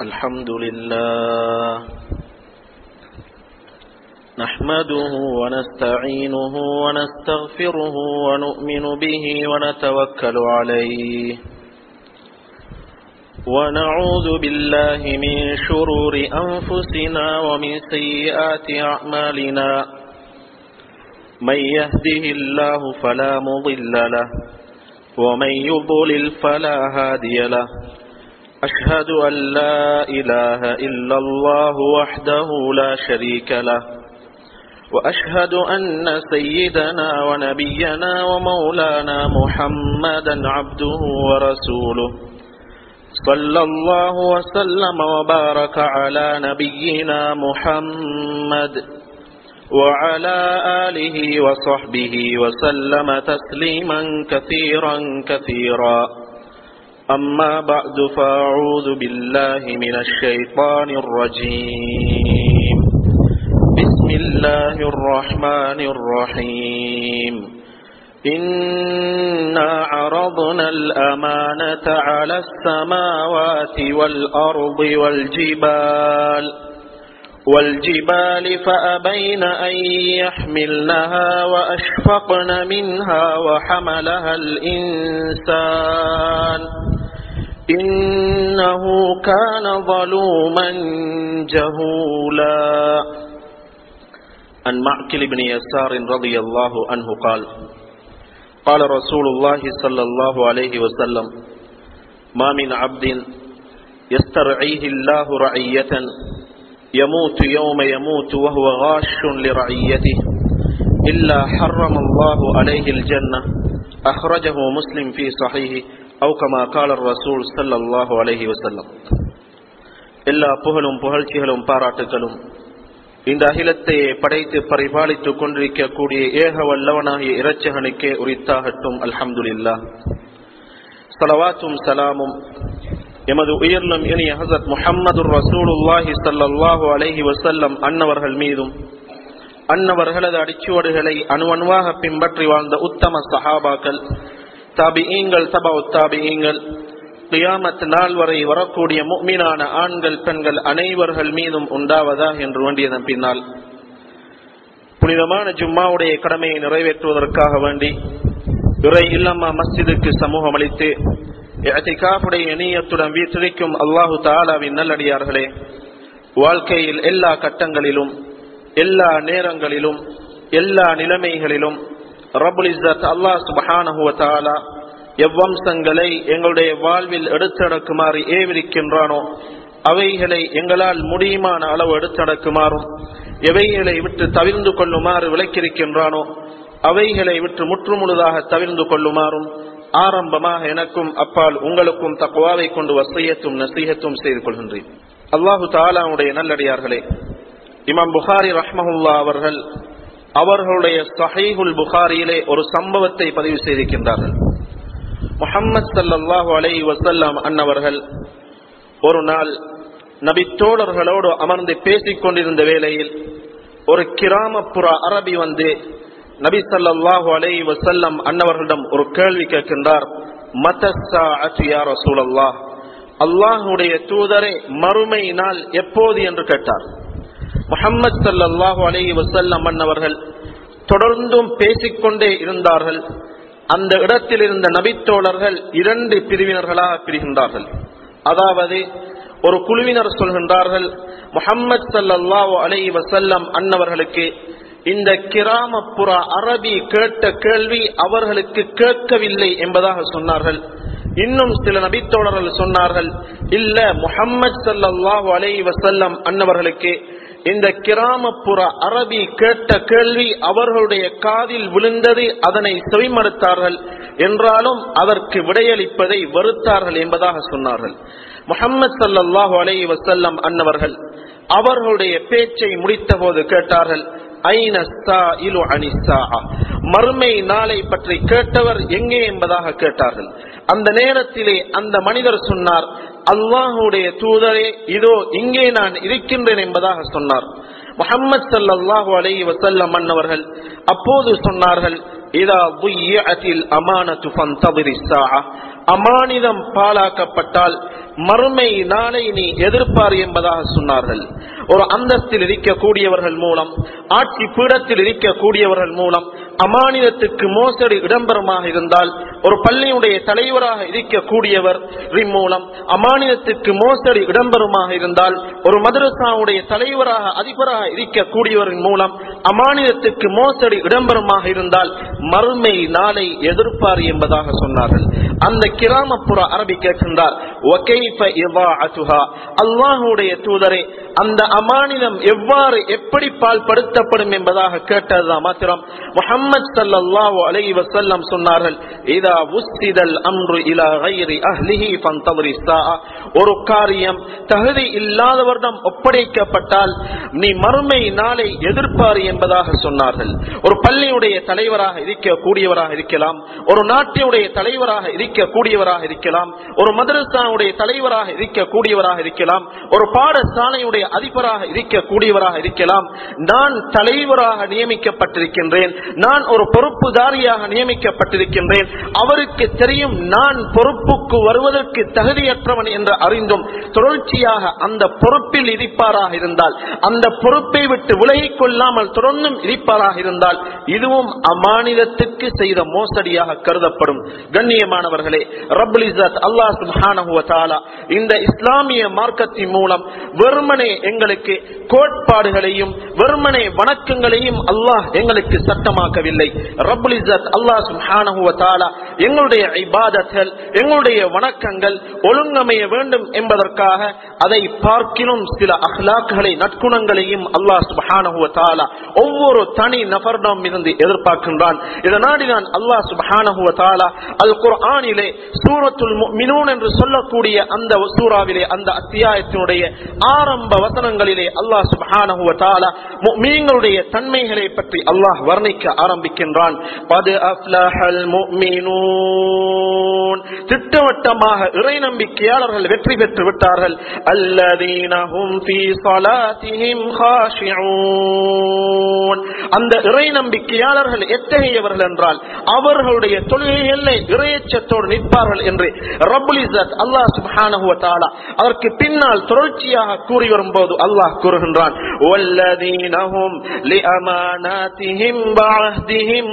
الحمد لله نحمده ونستعينه ونستغفره ونؤمن به ونتوكل عليه ونعوذ بالله من شرور أنفسنا ومن سيئات أعمالنا من يهده الله فلا مضل له ومن يضلل فلا هادي له أشهد أن لا إله إلا الله وحده لا شريك له وأشهد أن سيدنا ونبينا ومولانا محمدا عبده ورسوله صلى الله وسلم وبارك على نبينا محمد وعلى آله وصحبه وسلم تسليما كثيرا كثيرا أما بعد فأعوذ بالله من الشيطان الرجيم بسم الله الرحمن الرحيم إنا عرضنا الأمانة على السماوات والأرض والجبال والجبال فأبين أن يحملنها وأشفقن منها وحملها الإنسان إنه كان ظلوما جهولا عن معكل بن يسار رضي الله عنه قال قال رسول الله صلى الله عليه وسلم ما من عبد يسترعيه الله رعية يموت يوم يموت وهو غاش لرعيته إلا حرم الله عليه الجنة أخرجه مسلم في صحيح أو كما قال الرسول صلى الله عليه وسلم எல்லா புகழும் புகழ்ச்சிகளும் பாராட்டுகளும் இந்த அகிலத்தை படைத்து பரிபாலித்துக் கொண்டிருக்கக்கூடிய ஏக வல்லவனாகிய இரட்சகனுக்கே உரித்தாகட்டும் அல்ஹம்துலில்லா சலவாத்தும் சலாமும் எமது உயர்லம் இனிய ஹசத் முஹம்மது ரசூலுல்லாஹி சல்லாஹூ அலஹி வசல்லம் அன்னவர்கள் மீதும் அன்னவர்களது அடிச்சுவடுகளை அணுவணுவாக பின்பற்றி வாழ்ந்த உத்தம சஹாபாக்கள் தாபிஈங்கள் தபா தாபிஈங்கள் கியாமத் நாள் வரை வரக்கூடிய முக்மீனான ஆண்கள் பெண்கள் அனைவர்கள் மீதும் உண்டாவதா என்று வேண்டியதன் பின்னால் புனிதமான ஜும்மாவுடைய கடமையை நிறைவேற்றுவதற்காக வேண்டி இறை இல்லம்மா மஸ்ஜிதுக்கு சமூகம் அளித்து இத்திகாப்புடைய இணையத்துடன் வீற்றிருக்கும் அல்லாஹு தாலாவின் நல்லடியார்களே வாழ்க்கையில் எல்லா கட்டங்களிலும் எல்லா நேரங்களிலும் எல்லா நிலைமைகளிலும் ரபுல் இஸ்ஸத் அல்லாஹ் சுபஹானஹுவ தாலா எவ்வம்சங்களை எங்களுடைய வாழ்வில் எடுத்தடக்குமாறு ஏவிருக்கின்றானோ அவைகளை எங்களால் முடியுமான அளவு எடுத்தடக்குமாறும் எவைகளை விட்டு தவிர்ந்து கொள்ளுமாறு விளக்கியிருக்கின்றானோ அவைகளை விட்டு முற்றுமுழுதாக தவிர்ந்து கொள்ளுமாறும் ஆரம்பமாக எனக்கும் அப்பால் உங்களுக்கும் தக்குவாவை கொண்டு வசையத்தும் நசீகத்தும் செய்து கொள்கின்றேன் அல்லாஹு தாலாவுடைய நல்லடியார்களே இமாம் புகாரி ரஹ்மஹுல்லா அவர்கள் அவர்களுடைய சஹீஹுல் புகாரியிலே ஒரு சம்பவத்தை பதிவு செய்திருக்கின்றார்கள் முகம்மது சல்லாஹூ அலை வசல்லாம் அன்னவர்கள் ஒரு நாள் நபித்தோழர்களோடு அமர்ந்து பேசிக் கொண்டிருந்த வேளையில் ஒரு கிராமப்புற அரபி வந்து நபி சல்லாஹூ அலை வசல்லம் அன்னவர்களிடம் ஒரு கேள்வி கேட்கின்றார் மதஸ்ஸா அச்சுயா ரசூலல்லாஹ் அல்லாஹுடைய தூதரே மறுமை நாள் எப்போது என்று கேட்டார் முகம்மது சல்லாஹூ அலை வசல்லம் அன்னவர்கள் தொடர்ந்தும் பேசிக்கொண்டே இருந்தார்கள் அந்த இடத்தில் இருந்த நபித்தோழர்கள் இரண்டு பிரிவினர்களாக பிரிகின்றார்கள் அதாவது ஒரு குழுவினர் சொல்கின்றார்கள் முகம்மது சல்லாஹூ அலை வசல்லம் அன்னவர்களுக்கு இந்த கிராமப்புற அரபி கேட்ட கேள்வி அவர்களுக்கு கேட்கவில்லை என்பதாக சொன்னார்கள் இன்னும் சில நபித்தோழர்கள் சொன்னார்கள் இல்ல முகம்மது சல்லாஹூ அலை வசல்லம் அன்னவர்களுக்கு இந்த கிராமப்புற அரபி கேட்ட கேள்வி அவர்களுடைய காதில் விழுந்தது அதனை செவிமடுத்தார்கள் என்றாலும் அதற்கு விடையளிப்பதை வெறுத்தார்கள் என்பதாக சொன்னார்கள் முகமது சல்லாஹூ அலை வசல்லம் அன்னவர்கள் அவர்களுடைய பேச்சை முடித்த போது கேட்டார்கள் மறுமை நாளை பற்றி கேட்டவர் எங்கே என்பதாக கேட்டார்கள் அந்த நேரத்திலே அந்த மனிதர் சொன்னார் அல்லாஹுடைய தூதரே இதோ இங்கே நான் இருக்கின்றேன் என்பதாக சொன்னார் முகமது சல்லாஹூ அலை வசல்லம் அன்னவர்கள் அப்போது சொன்னார்கள் இதா புய்யத்தில் அமானத்து ஃபந்தபிரி ஸாஅ. அமானிதம் பாலாக்கப்பட்டால் மறுமை நாளை நீ எதிர்ப்பார் என்பதாக சொன்னார்கள் ஒரு அந்தஸ்தில் இருக்கக்கூடியவர்கள் மூலம் ஆட்சி பீடத்தில் இருக்கக்கூடியவர்கள் மூலம் அமானிதத்துக்கு மோசடி இடம்பெறுமாக இருந்தால் ஒரு பள்ளியுடைய தலைவராக இருக்கக்கூடியவர் மூலம் அமானிதத்துக்கு மோசடி இடம்பெறுமாக இருந்தால் ஒரு மதரசாவுடைய தலைவராக அதிபராக இருக்கக்கூடியவரின் மூலம் அமானிதத்துக்கு மோசடி இடம்பெறுமாக இருந்தால் மறுமை நாளை எதிர்ப்பார் என்பதாக சொன்னார்கள் அந்த கிராமப்புற அரபி கேட்கின்றார் அல்லாஹுடைய தூதரே அந்த அமானிதம் எவ்வாறு எப்படி பால்படுத்தப்படும் என்பதாக கேட்டதுதான் மாத்திரம் முகமது சல்லாஹு அலை வசல்லம் சொன்னார்கள் இதா உஸ்திதல் அம்ரு இலா கைரி அஹ்லிஹி ஃபந்தவரி ஒரு காரியம் தகுதி இல்லாதவரிடம் ஒப்படைக்கப்பட்டால் நீ மறுமை நாளை எதிர்ப்பார் என்பதாக சொன்னார்கள் ஒரு பள்ளியுடைய தலைவராக இருக்கக்கூடியவராக இருக்கலாம் ஒரு நாட்டினுடைய தலைவராக இருக்கக்கூடியவராக இருக்கலாம் ஒரு மதரசாவுடைய தலைவராக இருக்கக்கூடியவராக இருக்கலாம் ஒரு பாடசாலையுடைய அதிபராக இருக்கக்கூடியவராக இருக்கலாம் நான் தலைவராக நியமிக்கப்பட்டிருக்கின்றேன் நான் ஒரு பொறுப்புதாரியாக நியமிக்கப்பட்டிருக்கின்றேன் அவருக்கு தெரியும் நான் பொறுப்புக்கு வருவதற்கு தகுதியற்றவன் என்று அறிந்தும் தொடர்ச்சியாக அந்த பொறுப்பில் இருப்பாராக இருந்தால் அந்த பொறுப்பை விட்டு விலகிக் கொள்ளாமல் தொடர்ந்தும் இருப்பாராக இருந்தால் இதுவும் அமானிதத்துக்கு செய்த மோசடியாக கருதப்படும் கண்ணியமானவர்களே ரபுல் இசத் அல்லாஹ் சுப்ஹானஹு வ தஆலா இந்த இஸ்லாமிய மார்க்கத்தின் மூலம் வெறுமனே எங்களுக்கு கோட்பாடுகளையும் வெறுமனே வணக்கங்களையும் அல்லாஹ் எங்களுக்கு சட்டமாக்கவில்லை ரபுல் இசத் அல்லாஹ் சுப்ஹானஹு வ தஆலா எங்களுடைய இபாதத்கள் எங்களுடைய வணக்கங்கள் ஒழுங்கமைய வேண்டும் என்பதற்காக அதை பார்க்கிலும் சில அஹ்லாக்குகளை நற்குணங்களையும் அல்லாஹ் சுப்ஹானஹு வ தஆலா ஒவ்வொரு தனி நபரிடம் இருந்து எதிர்பார்க்கின்றான் இதனாடிதான் அல்லாஹ் சுப்ஹானஹு வ தஆலா அல் குர்ஆனிலே சூரத்துல் முஃமினூன் என்று சொல்லக்கூடிய அந்த சூறாவிலே அந்த அத்தியாயத்தினுடைய ஆரம்ப வசனங்களிலே அல்லாஹ் சுப்ஹானஹு வ தஆலா முஃமின்களுடைய தன்மைகளை பற்றி அல்லாஹ் வர்ணிக்க ஆரம்பிக்கின்றான் பது அஃப்லஹல் முஃமினூன் திட்டவட்டமாக இறை நம்பிக்கையாளர்கள் வெற்றி பெற்று விட்டார்கள் அல்லதீன ஹும் ஃபீ ஸலாத்திஹிம் காஷிஊன் அந்த இறை நம்பிக்கையாளர்கள் எத்தகையவர்கள் என்றால் அவர்களுடைய தொழுகைகளிலே இறையச்சத்தோடு நிற்பார்கள் என்று ரப்புல் இஸ்ஸத் அல்லாஹ் சுப்ஹானஹு வ தஆலா அதற்கு பின்னால் தொடர்ச்சியாக கூறி வரும்போது அல்லாஹ் கூறுகின்றான் வல்லதீன ஹும் லிஅமானாத்திஹிம் வஅஹ்திஹிம்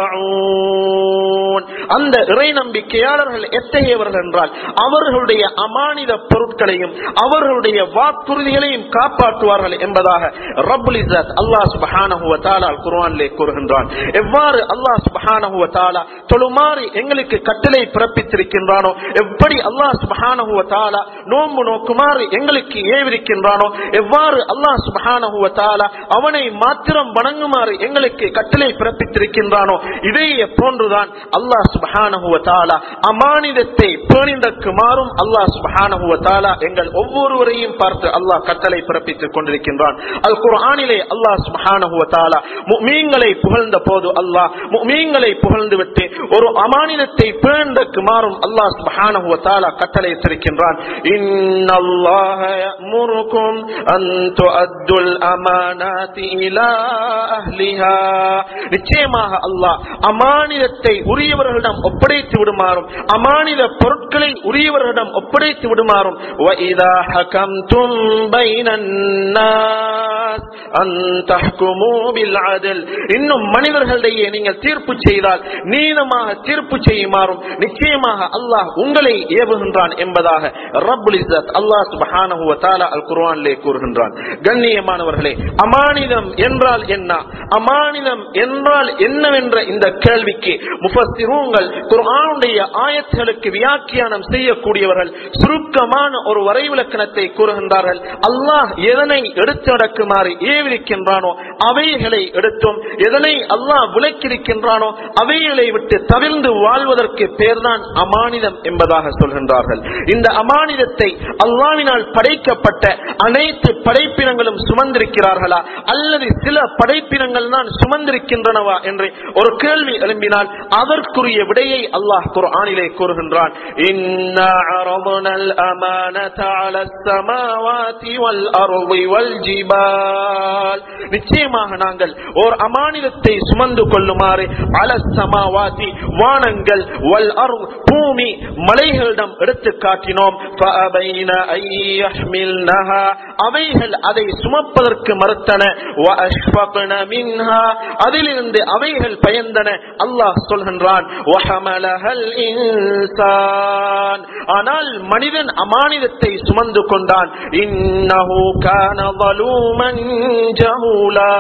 ராஊன் அந்த இறை நம்பிக்கையாளர்கள் எத்தகையவர்கள் என்றால் அவர்களுடைய அமானித பொருட்களையும் அவர்களுடைய வாக்குறுதிகளையும் காப்பாற்றுவார்கள் என்பதாக ரப்புல் இஸ்ஸத் அல்லாஹ் சுப்ஹானஹு வ தஆலா குர்ஆனிலே கூறுகின்றான் எவ்வாறு அல்லாஹ் சுப்ஹானஹு வ தஆலா தொழுமாறு எங்களுக்கு கட்டளை பிறப்பித்திருக்கின்றானோ எப்படி அல்லாஹ் சுப்ஹானஹு வ தஆலா நோன்பு நோக்குமாறு எங்களுக்கு ஏவிருக்கின்றானோ எவ்வாறு அல்லாஹ் சுப்ஹானஹு வ தஆலா அவனை மாத்திரம் வணங்குமாறு எங்களுக்கு கட்டளை பிறப்பித்திருக்கின்றானோ இதே போன்றுதான் அல்லாஹ் சுப்ஹானஹு வ தஆலா அமானிதத்தை பேணிந்தக்குமாறும் அல்லாஹ் சுப்ஹானஹு வ தஆலா எங்கள் ஒவ்வொருவரையும் பார்த்து அல்லாஹ் கட்டளை பிறப்பித்துக் கொண்டிருக்கின்றான் அல் குர்ஆனிலே அல்லாஹ் சுப்ஹானஹு வ தஆலா முஃமின்களை புகழ்ந்த போது அல்லாஹ் முஃமின்களை புகழ்ந்து விட்டு ஒரு அமானிதத்தை பேண்டக்குமாறும் அல்லாஹ் சுப்ஹானஹு வ தஆலா கட்டளையிட்டிருக்கின்றான் இன்னல்லாஹ யஅமுருக்கும் அன் துஅத்துல் அமானாத்தி இலா அஹ்லிஹா நிச்சயமாக அல்லாஹ் அமானிதத்தை உரியவர்களிடம் ஒப்படைத்து விடுமாறும் அமானித பொருட்களை உரியவர்களிடம் ஒப்படைத்து விடுமாறும் وَإِذَا حَكَمْتُمْ بَيْنَ النَّاسِ أَن تَحْكُمُوا بِالْعَدْلِ இன்னும் மனிதர்களிடையே நீங்கள் தீர்ப்பு செய்தால் நீளமாக தீர்ப்பு செய்யுமாறும் நிச்சயமாக அல்லாஹ் உங்களை ஏவுகின்றான் என்பதாக ரப்புல் இஸ்ஸத் அல்லாஹ் சுப்ஹானஹு வ தஆலா அல் குர்ஆனிலே கூறுகின்றான் கண்ணியமானவர்களே அமானிதம் என்றால் என்ன அமானிதம் என்றால் என்னவென்ற இந்த கேள்விக்கு முஃபஸ்ஸிரூன்கள் குர்ஆனுடைய ஆயத்துகளுக்கு வியாக்கியானம் செய்யக்கூடியவர்கள் சுருக்கமான ஒரு வரைவிலக்கணத்தை கூறுகின்றார்கள் அல்லாஹ் எதனை எடுத்து நடக்குமாறு ஏவிருக்கின்றானோ அவைகளை எடுத்தும் எதனை அல்லாஹ் விலக்கிருக்கின்றானோ அவைகளை விட்டு தவிர்ந்து வாழ்வதற்கு பேர்தான் அமானிதம் என்பதாக சொல்கின்றார்கள் இந்த அமானிதத்தை அல்லாவினால் படைக்கப்பட்ட அனைத்து படைப்பினங்களும் சுமந்திருக்கிறார்களா அல்லது சில படைப்பினங்கள் தான் சுமந்திருக்கின்றனவா என்று ஒரு கேள்வி எழும்பினால் அதற்குரிய விடையை அல்லாஹ் குர்ஆனிலே கூறுகின்றான் இன்னா அரضنا الأمانة على السماوات والأرض والجبال நிச்சயமாக நிச்சயமாக நாங்கள் ஓர் அமானிதத்தை சுமந்து கொள்ளுமாறு அலசமாவாதி வானங்கள் வல் அரு பூமி மலைகளிடம் எடுத்து காட்டினோம் فأبين أن يحملنها. அவைகள் அதை சுமப்பதற்கு மறுத்தன وأشفقن منها. அதிலிருந்து அவைகள் பயந்தன அல்லாஹ் சொல்கின்றான் وحملها الإنسان. ஆனால் மனிதன் அமானிதத்தை சுமந்து கொண்டான் إنه كان ظلوما جهولا.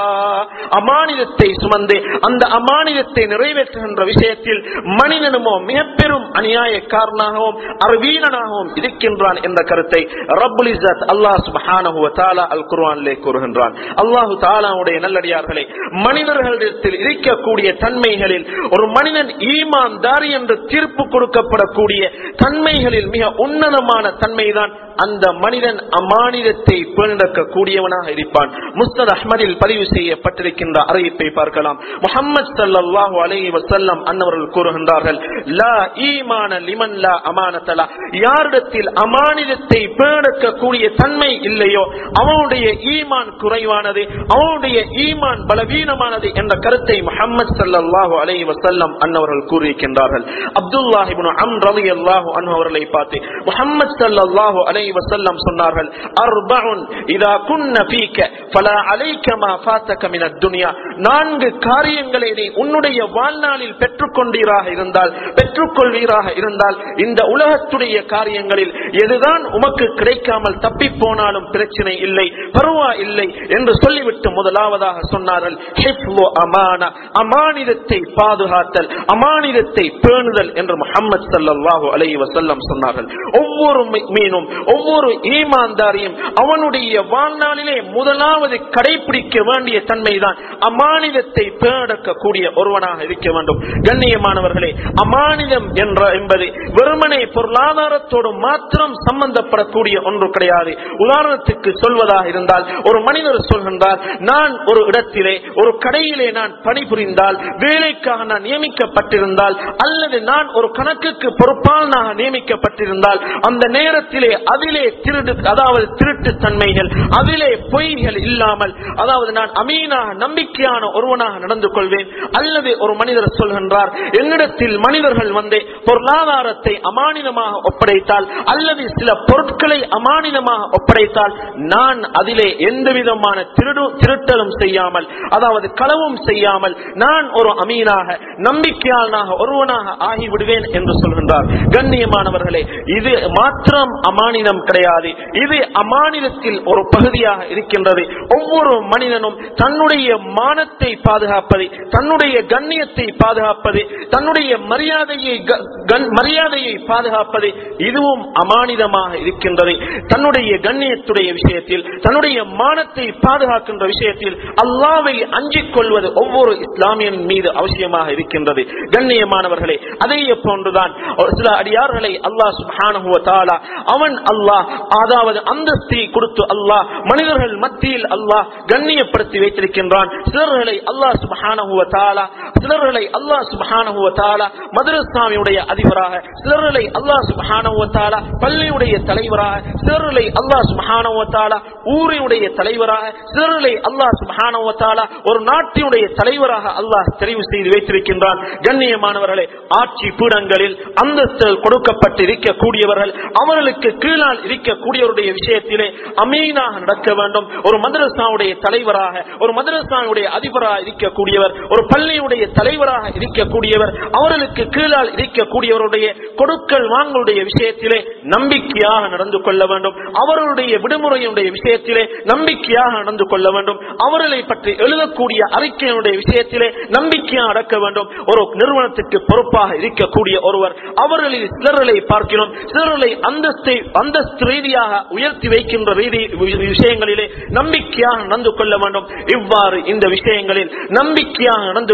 அமானிதத்தை சுமந்து அந்த அமானிதத்தை நிறைவேற்றுகின்ற விஷயத்தில் மனிதனுமோ மிக பெரும் அநியாயக்காரனாகவும் அறிவீனனாகவும் இருக்கின்றான் என்ற கருத்தை ரப்புல் இஸ்ஸத் அல்லாஹ் சுப்ஹானஹு வ தஆலா அல் குர்ஆனிலே கூறுகின்றான் அல்லாஹ் தஆலாவுடைய நல்லடியார்களே மனிதர்களிடத்தில் இருக்கக்கூடிய தன்மைகளில் ஒரு மனிதன் ஈமான்தாரி என்று தீர்ப்பு கொடுக்கப்படக்கூடிய தன்மைகளில் மிக உன்னதமான தன்மைதான் அந்த மனிதன் அமானிதத்தை பேணிடக்கக்கூடியவனாக இருப்பான் முஸ்தத் அஹ்மதில் பதிவு செய்யப்பட்டிருக்கின்ற அறிவிப்பை பார்க்கலாம் முஹம்மது ஸல்லல்லாஹு அலைஹி வஸல்லம் அன்னவர்கள் கூறுகின்றார்கள் லா ஈமான லிமன் லா அமானத்தலா யாரிடத்தில் அமானிதத்தை பேணக்கக்கூடிய தன்மை இல்லையோ அவனுடைய ஈமான் குறைவானது அவனுடைய ஈமான் பலவீனமானது என்ற கருத்தை முஹம்மது ஸல்லல்லாஹு அலைஹி வஸல்லம் அன்னவர்கள் கூறியிருக்கின்றார்கள் அப்துல்லாஹ் இப்னு அம் ரலியல்லாஹு அன்ஹு அவர்களை பார்த்து முஹம்மது ஸல்லல்லாஹு அலைஹி வஸல்லம் சொன்னார்கள் அர்பஉன் இதா குன்ன ஃபீக ஃபலா அலைக மா ஃபாதக மின துன்யா நான்கு காரியங்களை நீ உன்னுடைய வாழ்நாளில் பெற்றுக்கொண்டீராக இருந்தால் பெற்றுக்கொள்வீராக இருந்தால் இந்த உலகத்துடைய காரியங்களில் எதுதான் உமக்கு கிடைக்காமல் தப்பி போனாலும் பிரச்சனை இல்லை பருவா இல்லை என்று சொல்லிவிட்டு முதலாவதாக சொன்னார்கள் ஹிஃப்லு அமானா அமானிதத்தை பாதுகாத்தல் அமானிதத்தை பேணுதல் என்று முஹம்மது ஸல்லல்லாஹு அலைஹி வஸல்லம் சொன்னார்கள் ஒவ்வொரு மீனும் ஒவ்வொரு ஈமான்தாரியும் அவனுடைய வாழ்நாளிலே முதலாவது கடைபிடிக்க வேண்டிய தன்மைதான் அமானிதத்தை பேடக்கக்கூடிய ஒருவனாக இருக்க வேண்டும் கண்ணியமானவர்களே அமானிதம் என்ற என்பது வெறுமனே பொருளாதாரத்தோடு மாத்திரம் சம்பந்தப்படக்கூடிய ஒன்று கிடையாது உதாரணத்துக்கு சொல்வதாக இருந்தால் ஒரு மனிதர் சொல்கின்றார் நான் ஒரு இடத்திலே ஒரு கடையிலே நான் பணிபுரிந்தால் வேலைக்காக நான் நியமிக்கப்பட்டிருந்தால் அல்லது நான் ஒரு கணக்குக்கு பொறுப்பாளனாக நியமிக்கப்பட்டிருந்தால் அந்த நேரத்திலே அதிலே திருடு அதாவது திருட்டு தன்மைகள் அதிலே பொய்கள் இல்லாமல் அதாவது நான் அமீனாக நம்பிக்கையான ஒருவனாக நடந்து கொள்வேன் அல்லது ஒரு மனிதர் சொல்கின்றார் என்னிடத்தில் மனிதர்கள் வந்து பொருளாதாரத்தை அமானிதமாக ஒப்படைத்தால் அல்லது சில பொருட்களை அமானிதமாக ஒப்படைத்தால் நான் அதிலே எந்த விதமான திருடு திருட்டலும் செய்யாமல் அதாவது களவும் செய்யாமல் நான் ஒரு அமீனாக நம்பிக்கையாளனாக ஒருவனாக ஆகிவிடுவேன் என்று சொல்கின்றார் கண்ணியமானவர்களே இது மாத்திரம் அமானிதம் கிடையாது இது அமானிதத்தில் ஒரு பகுதியாக இருக்கின்றது ஒவ்வொரு மனிதனும் தன்னுடைய மானத்தை பாதுகாப்பது தன்னுடைய கண்ணியத்தை பாதுகாப்பது தன்னுடைய மரியாதையை க- கண்- மரியாதையை பாதுகாப்பது இதுவும் அமானிதமாக இருக்கின்றது தன்னுடைய கண்ணியத்துடைய விஷயத்தில் தன்னுடைய மானத்தை பாதுகாக்கின்ற விஷயத்தில் அல்லாவை அஞ்சிக் கொள்வது ஒவ்வொரு இஸ்லாமியன் மீது அவசியமாக இருக்கின்றது கண்ணியமானவர்களே அதே போன்றுதான் ஒரு சில அடியார்களை அல்லாஹ் சுப்ஹானஹு வ தஆலா அவன் அல்லாஹ் அதாவது அந்தஸ்தை கொடுத்து அல்லாஹ் மனிதர்கள் மத்தியில் அல்லாஹ் கண்ணியப்படுத்தி வைத்திருக்கின்றான் சிலர்களை அல்லாஹ் சுப்ஹானஹு வ தஆலா சிலர்களை அல்லாஹ் சுப்ஹானஹு வ தஆலா மதரசாவியுடைய அதிபராக சிலர்களை அல்லாஹ் சுப்ஹானஹு வ தஆலா பள்ளியுடைய தலைவராக சிலர்களை அல்லாஹ் சுப்ஹானஹு வ தஆலா ஊரினுடைய தலைவராக சிலர்களை அல்லாஹ் சுப்ஹானஹு வ தஆலா ஒரு நாட்டினுடைய தலைவராக அல்லாஹ் தெரிவு செய்து வைத்திருக்கின்றான் கண்ணியமானவர்களே ஆட்சி பீடங்களில் அந்தஸ்து கொடுக்கப்பட்டு இருக்கக்கூடியவர்கள் அவர்களுக்கு கீழால் இருக்கக்கூடியவருடைய விஷயத்திலே அமீனாக நடக்க வேண்டும் ஒரு மதரசாவுடைய தலைவராக ஒரு மதரசாவுடைய அதிபராக இருக்கக்கூடியவர் ஒரு பள்ளியுடைய தலைவராக இருக்கக்கூடியவர் அவர்களுக்கு கீழால் இருக்கக்கூடியவருடைய கொடுக்கல் வாங்கலுடைய விஷயத்திலே நம்பிக்கையாக நடந்து கொள்ள வேண்டும் அவர்களுடைய விடுமுறையுடைய விஷயத்திலே நம்பிக்கையாக நடந்து கொள்ள வேண்டும் அவர்களை பற்றி எழுதக்கூடிய அறிக்கையினுடைய விஷயத்திலே நம்பிக்கையாக நடக்க வேண்டும் ஒரு நிறுவனத்துக்கு பொறுப்பாக இருக்கக்கூடிய ஒருவர் அவர்களில் சிலர்களை பார்க்கிறோம் சிலர்களை அந்தஸ்தை அந்தஸ்து ரீதியாக உயர்த்தி வைக்கின்ற ரீதி விஷயங்களிலே நம்பிக்கையாக நடந்து கொள்ள வேண்டும் இவ்வாறு இந்த விஷயங்களில் நம்பிக்கையாக நடந்து கொள்ள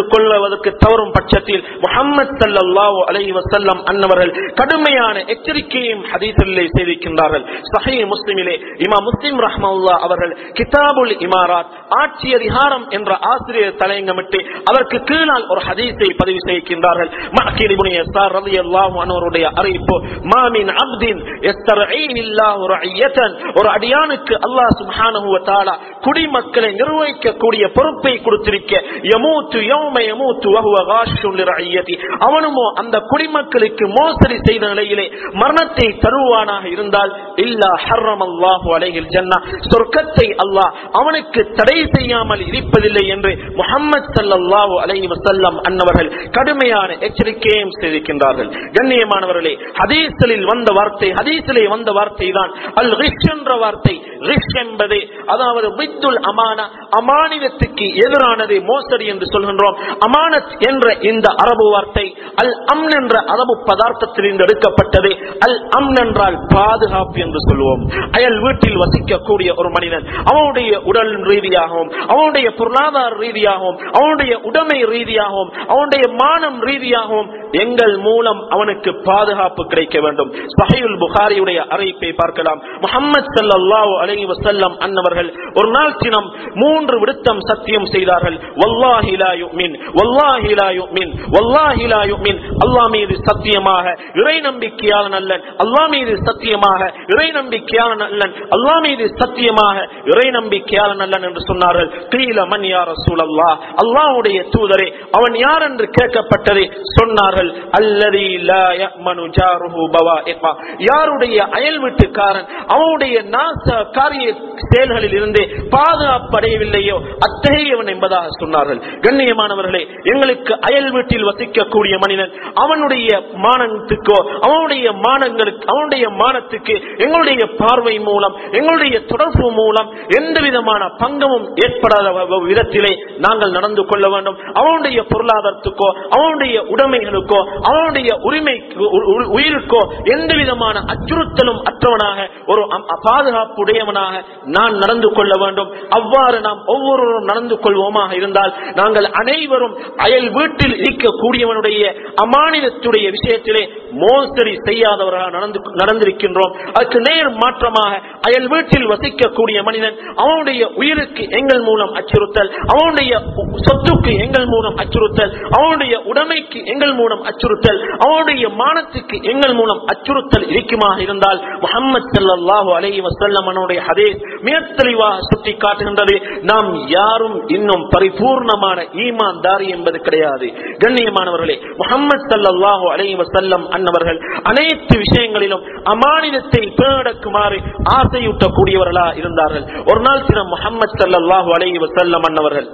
கொள்வதற்கு தவறும் பட்சத்தில் முகம்மது சல்லல்லாஹு அலைஹி வஸல்லம் அன்னவர்கள் கடுமையான எச்சரிக்கையும் ஹதீஸிலே செய்திருக்கின்றார்கள் சஹீ முஸ்லிமிலே இமாம் முஸ்லிம் ரஹ்மவுல்லா அவர்கள் கிதாபுல் இமாராத் ஆட்சி அதிகாரம் என்ற ஆசிரியர் தலையங்கமிட்டு அதற்கு கீழால் ஒரு ஹதீஸை பதிவு செய்கின்றார்கள் மஹ்கீல் இப்னு யஸார் ரலியல்லாஹு அன்ஹுடைய அறிவிப்பு மாமின் அப்தின் யஸ்தரஈனில்லாஹு ரஅய்யதன் ஒரு அடியானுக்கு அல்லாஹ் சுப்ஹானஹு வ தஆலா குடிமக்களை நிர்வகிக்கக்கூடிய பொறுப்பை கொடுத்திருக்க யமூத்து யௌம யமூத்து வஹுவ காஷுன் லிரஅய்யதி அவனுமோ அந்த குடிமக்களுக்கு மோசடி செய்த நிலையிலே மரணத்தை தருவானாக இருந்தால் இல்லா ஹர்ரம் அல்லாஹு அலைஹில் ஜன்னா சொர்க்கத்தை அல்லாஹ் அவனுக்கு தடை செய்யாமல் இருப்பதில்லை என்று முஹம்மது ஸல்லல்லாஹு அலைஹி வஸல்லம் அன்னவர்கள் கடுமையான எச்சரிக்கையும் செய்திருக்கின்றார்கள் கண்ணியமானவர்களே ஹதீஸில் வந்த வார்த்தை ஹதீஸிலே வந்த வார்த்தை தான் அல் ரிஷ் என்ற வார்த்தை ரிஷ் என்பது அதாவது வித்துல் அமானா அமானிதத்துக்கு எதிரானது மோசடி என்று சொல்கின்றோம் அமானத் என்ற இந்த அரபு வார்த்தை அல் அம் என்ற அரபு பதார்த்தத்தில் இருந்து எடுக்கப்பட்டது அல் அம் என்றால் பாதுகாப்பு என்று சொல்லுவோம் அயல் வீட்டில் வசிக்கக்கூடிய ஒரு மனிதன் அவனுடைய உடல் ரீதியாகவும் அவனுடைய பொருளாதார ரீதியாகவும் அவனுடைய உடைமை ரீதியாகவும் அவனுடைய மானம் ரீதியாகவும் எங்கள் மூலம் அவனுக்கு பாதுகாப்பு கிடைக்க வேண்டும் சஹீல் புகாரியுடைய அறிவிப்பை பார்க்கலாம் முகமது ஸல்லல்லாஹு அலைஹி வஸல்லம் அன்னவர்கள் ஒரு நாள் தினம் மூன்று விடுத்தம் சத்தியம் செய்தார்கள் வல்லாஹி லா யுமின் வல்லாஹி லா யுமின் வல்லாஹி லா யுமின் அல்லாஹ் மீது சத்தியமாக இறை நம்பிக்கையாளன் அல்லன் அல்லாஹ் மீது சத்தியமாக இறை நம்பிக்கையாளன் அல்லன் அல்லாஹ் மீது சத்தியமாக இறை நம்பிக்கையாளன் அல்லன் என்று சொன்னார்கள் கீழ மன் யார் ரசூலல்லாஹ் அல்லாஹ்வுடைய தூதரே அவன் யார் என்று கேட்கப்பட்டதை சொன்னார்கள் அல்லதி லா யமனு ஜாருஹு பவாஇகா யாருடைய அயல் வீட்டுக்காரன் அவனுடைய நாச காரிய செயல்களில் இருந்து பாதுகாப்படையவில்லையோ அத்தகையவன் என்பதாக சொன்னார்கள் கண்ணியமானவர்களே எங்களுக்கு அயல் வீட்டில் வசிக்கக்கூடிய மனிதன் அவனுடைய மானத்துக்கோ அவனுடைய மானங்களுக்கு அவனுடைய மானத்துக்கு எங்களுடைய பார்வை மூலம் எங்களுடைய தொடர்பு மூலம் எந்த விதமான பங்கமும் ஏற்படாத வ- விதத்திலே நாங்கள் நடந்து கொள்ள வேண்டும் அவனுடைய பொருளாதாரத்துக்கோ அவனுடைய உடைமைகளுக்கோ அவனுடைய உரிமைக்கு உ- உ- உயிருக்கோ எந்த விதமான அச்சுறுத்தலும் அற்றவனாக ஒரு அம்- பாதுகாப்புடையவனாக நான் நடந்து கொள்ள வேண்டும் அவ்வாறு நாம் ஒவ்வொருவரும் நடந்து கொள்வோமாக இருந்தால் நாங்கள் அனைவரும் அயல் வீட்டில் இருக்கக்கூடியவனுடைய அமானிதத்துடைய விஷயத்திலே மோசடி செய்யாதவர்களாக நடந்து நடந்திருக்கின்றோம் அதுக்கு நேர் மாற்றமாக அயல் வீட்டில் வசிக்கக்கூடிய மனிதன் அவனுடைய உயிருக்கு எங்கள் மூலம் அச்சுறுத்தல் அவனுடைய சொத்துக்கு எங்கள் மூலம் அச்சுறுத்தல் அவனுடைய உடைமைக்கு எங்கள் மூலம் அச்சுறுத்தல் அவனுடைய மானத்துக்கு எங்கள் மூலம் அச்சுறுத்தல் இருக்குமாக இருந்தால் முகமது ஸல்லல்லாஹு அலைஹி வஸல்லம் அவனுடைய ஹதீஸ் மிக தெளிவாக சுட்டி காட்டுகின்றது நாம் யாரும் இன்னும் பரிபூர்ணமான ஈமான்தாரி என்பது கிடையாது கண்ணியமானவர்களே முகமது ஸல்லல்லாஹு அலைஹி வஸல்லம் அன்னவர்கள் அனைத்து விஷயங்களிலும் அமானிதத்தை பேடக்குமாறு ஆசையூட்டக்கூடியவர்களா இருந்தார்கள் ஒரு நாள் தினம் முகமது ஸல்லல்லாஹு அலைஹி வஸல்லம் அன்னவர்கள்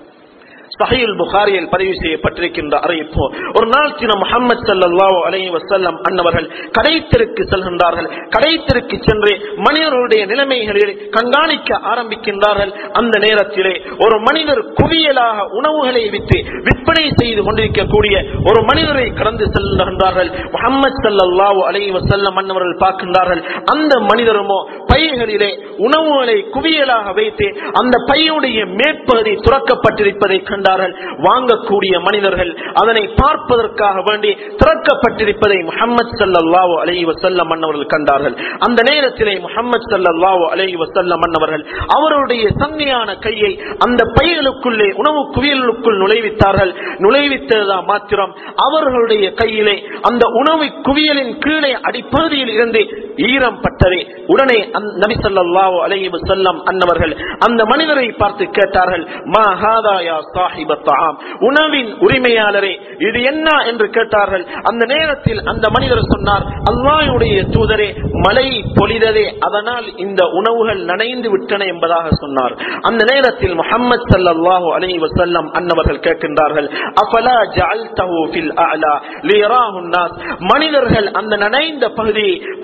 சஹீல் புகாரியில் பதிவு செய்யப்பட்டிருக்கின்ற அறிவிப்பு ஒரு நாள் தினம் முகமது ஸல்லல்லாஹு அலைஹி வஸல்லம் அன்னவர்கள் கடைத்தெருக்கு செல்கின்றார்கள் கடைத்தெருக்கு சென்று மனிதர்களுடைய நிலைமைகளில் கண்காணிக்க ஆரம்பிக்கின்றார்கள் அந்த நேரத்திலே ஒரு மனிதர் குவியலாக உணவுகளை விற்று விற்பனை செய்து கொண்டிருக்கக்கூடிய ஒரு மனிதரை கடந்து செல்கின்றார்கள் முகமது ஸல்லல்லாஹு அலைஹி வஸல்லம் அன்னவர்கள் பார்க்கின்றார்கள் அந்த மனிதருமோ பைகளிலே உணவுகளை குவியலாக வைத்து அந்த பையுடைய மேற்பகுதி துறக்கப்பட்டிருப்பதை கண்டார்கள் வாங்கக்கூடிய மனிதர்கள் அதனை பார்ப்பதற்காக வேண்டி திறக்கப்பட்டிருப்பதை முகமது ஸல்லல்லாஹு அலைஹி வஸல்லம் அன்னவர்கள் கண்டார்கள் அந்த நேரத்திலே முகமது ஸல்லல்லாஹு அலைஹி வஸல்லம் அன்னவர்கள் அவருடைய சங்கையான கையை அந்த பைகளுக்குள்ளே உணவு குவியலுக்குள் நுழைவித்தார்கள் நுழைவித்ததா மாத்திரம் அவர்களுடைய கையிலே அந்த உணவு குவியலின் கீழே அடிப்பகுதியில் இருந்து ஈரம் பட்டதே உடனே அந்த நபி ஸல்லல்லாஹு அலைஹி வஸல்லம் அன்னவர்கள் அந்த மனிதரை பார்த்து கேட்டார்கள் மா ஹாதா யா சாஹிப தஆம் உணவின் உரிமையாளரே இது என்ன என்று கேட்டார்கள் அந்த நேரத்தில் அந்த மனிதர் சொன்னார் அல்லாஹ்வுடைய தூதரே மழை பொழிததே அதனால் இந்த உணவுகள் நனைந்து விட்டன என்பதாக சொன்னார் அந்த நேரத்தில் முஹம்மது ஸல்லல்லாஹு அலைஹி வஸல்லம் அன்னவர்கள் கேட்கின்றார்கள் அஃபலா ஜஅல்தஹு ஃபில் அஅலா லியராஹு الناس மனிதர்கள் அந்த நனைந்த பகுதியை பார்வை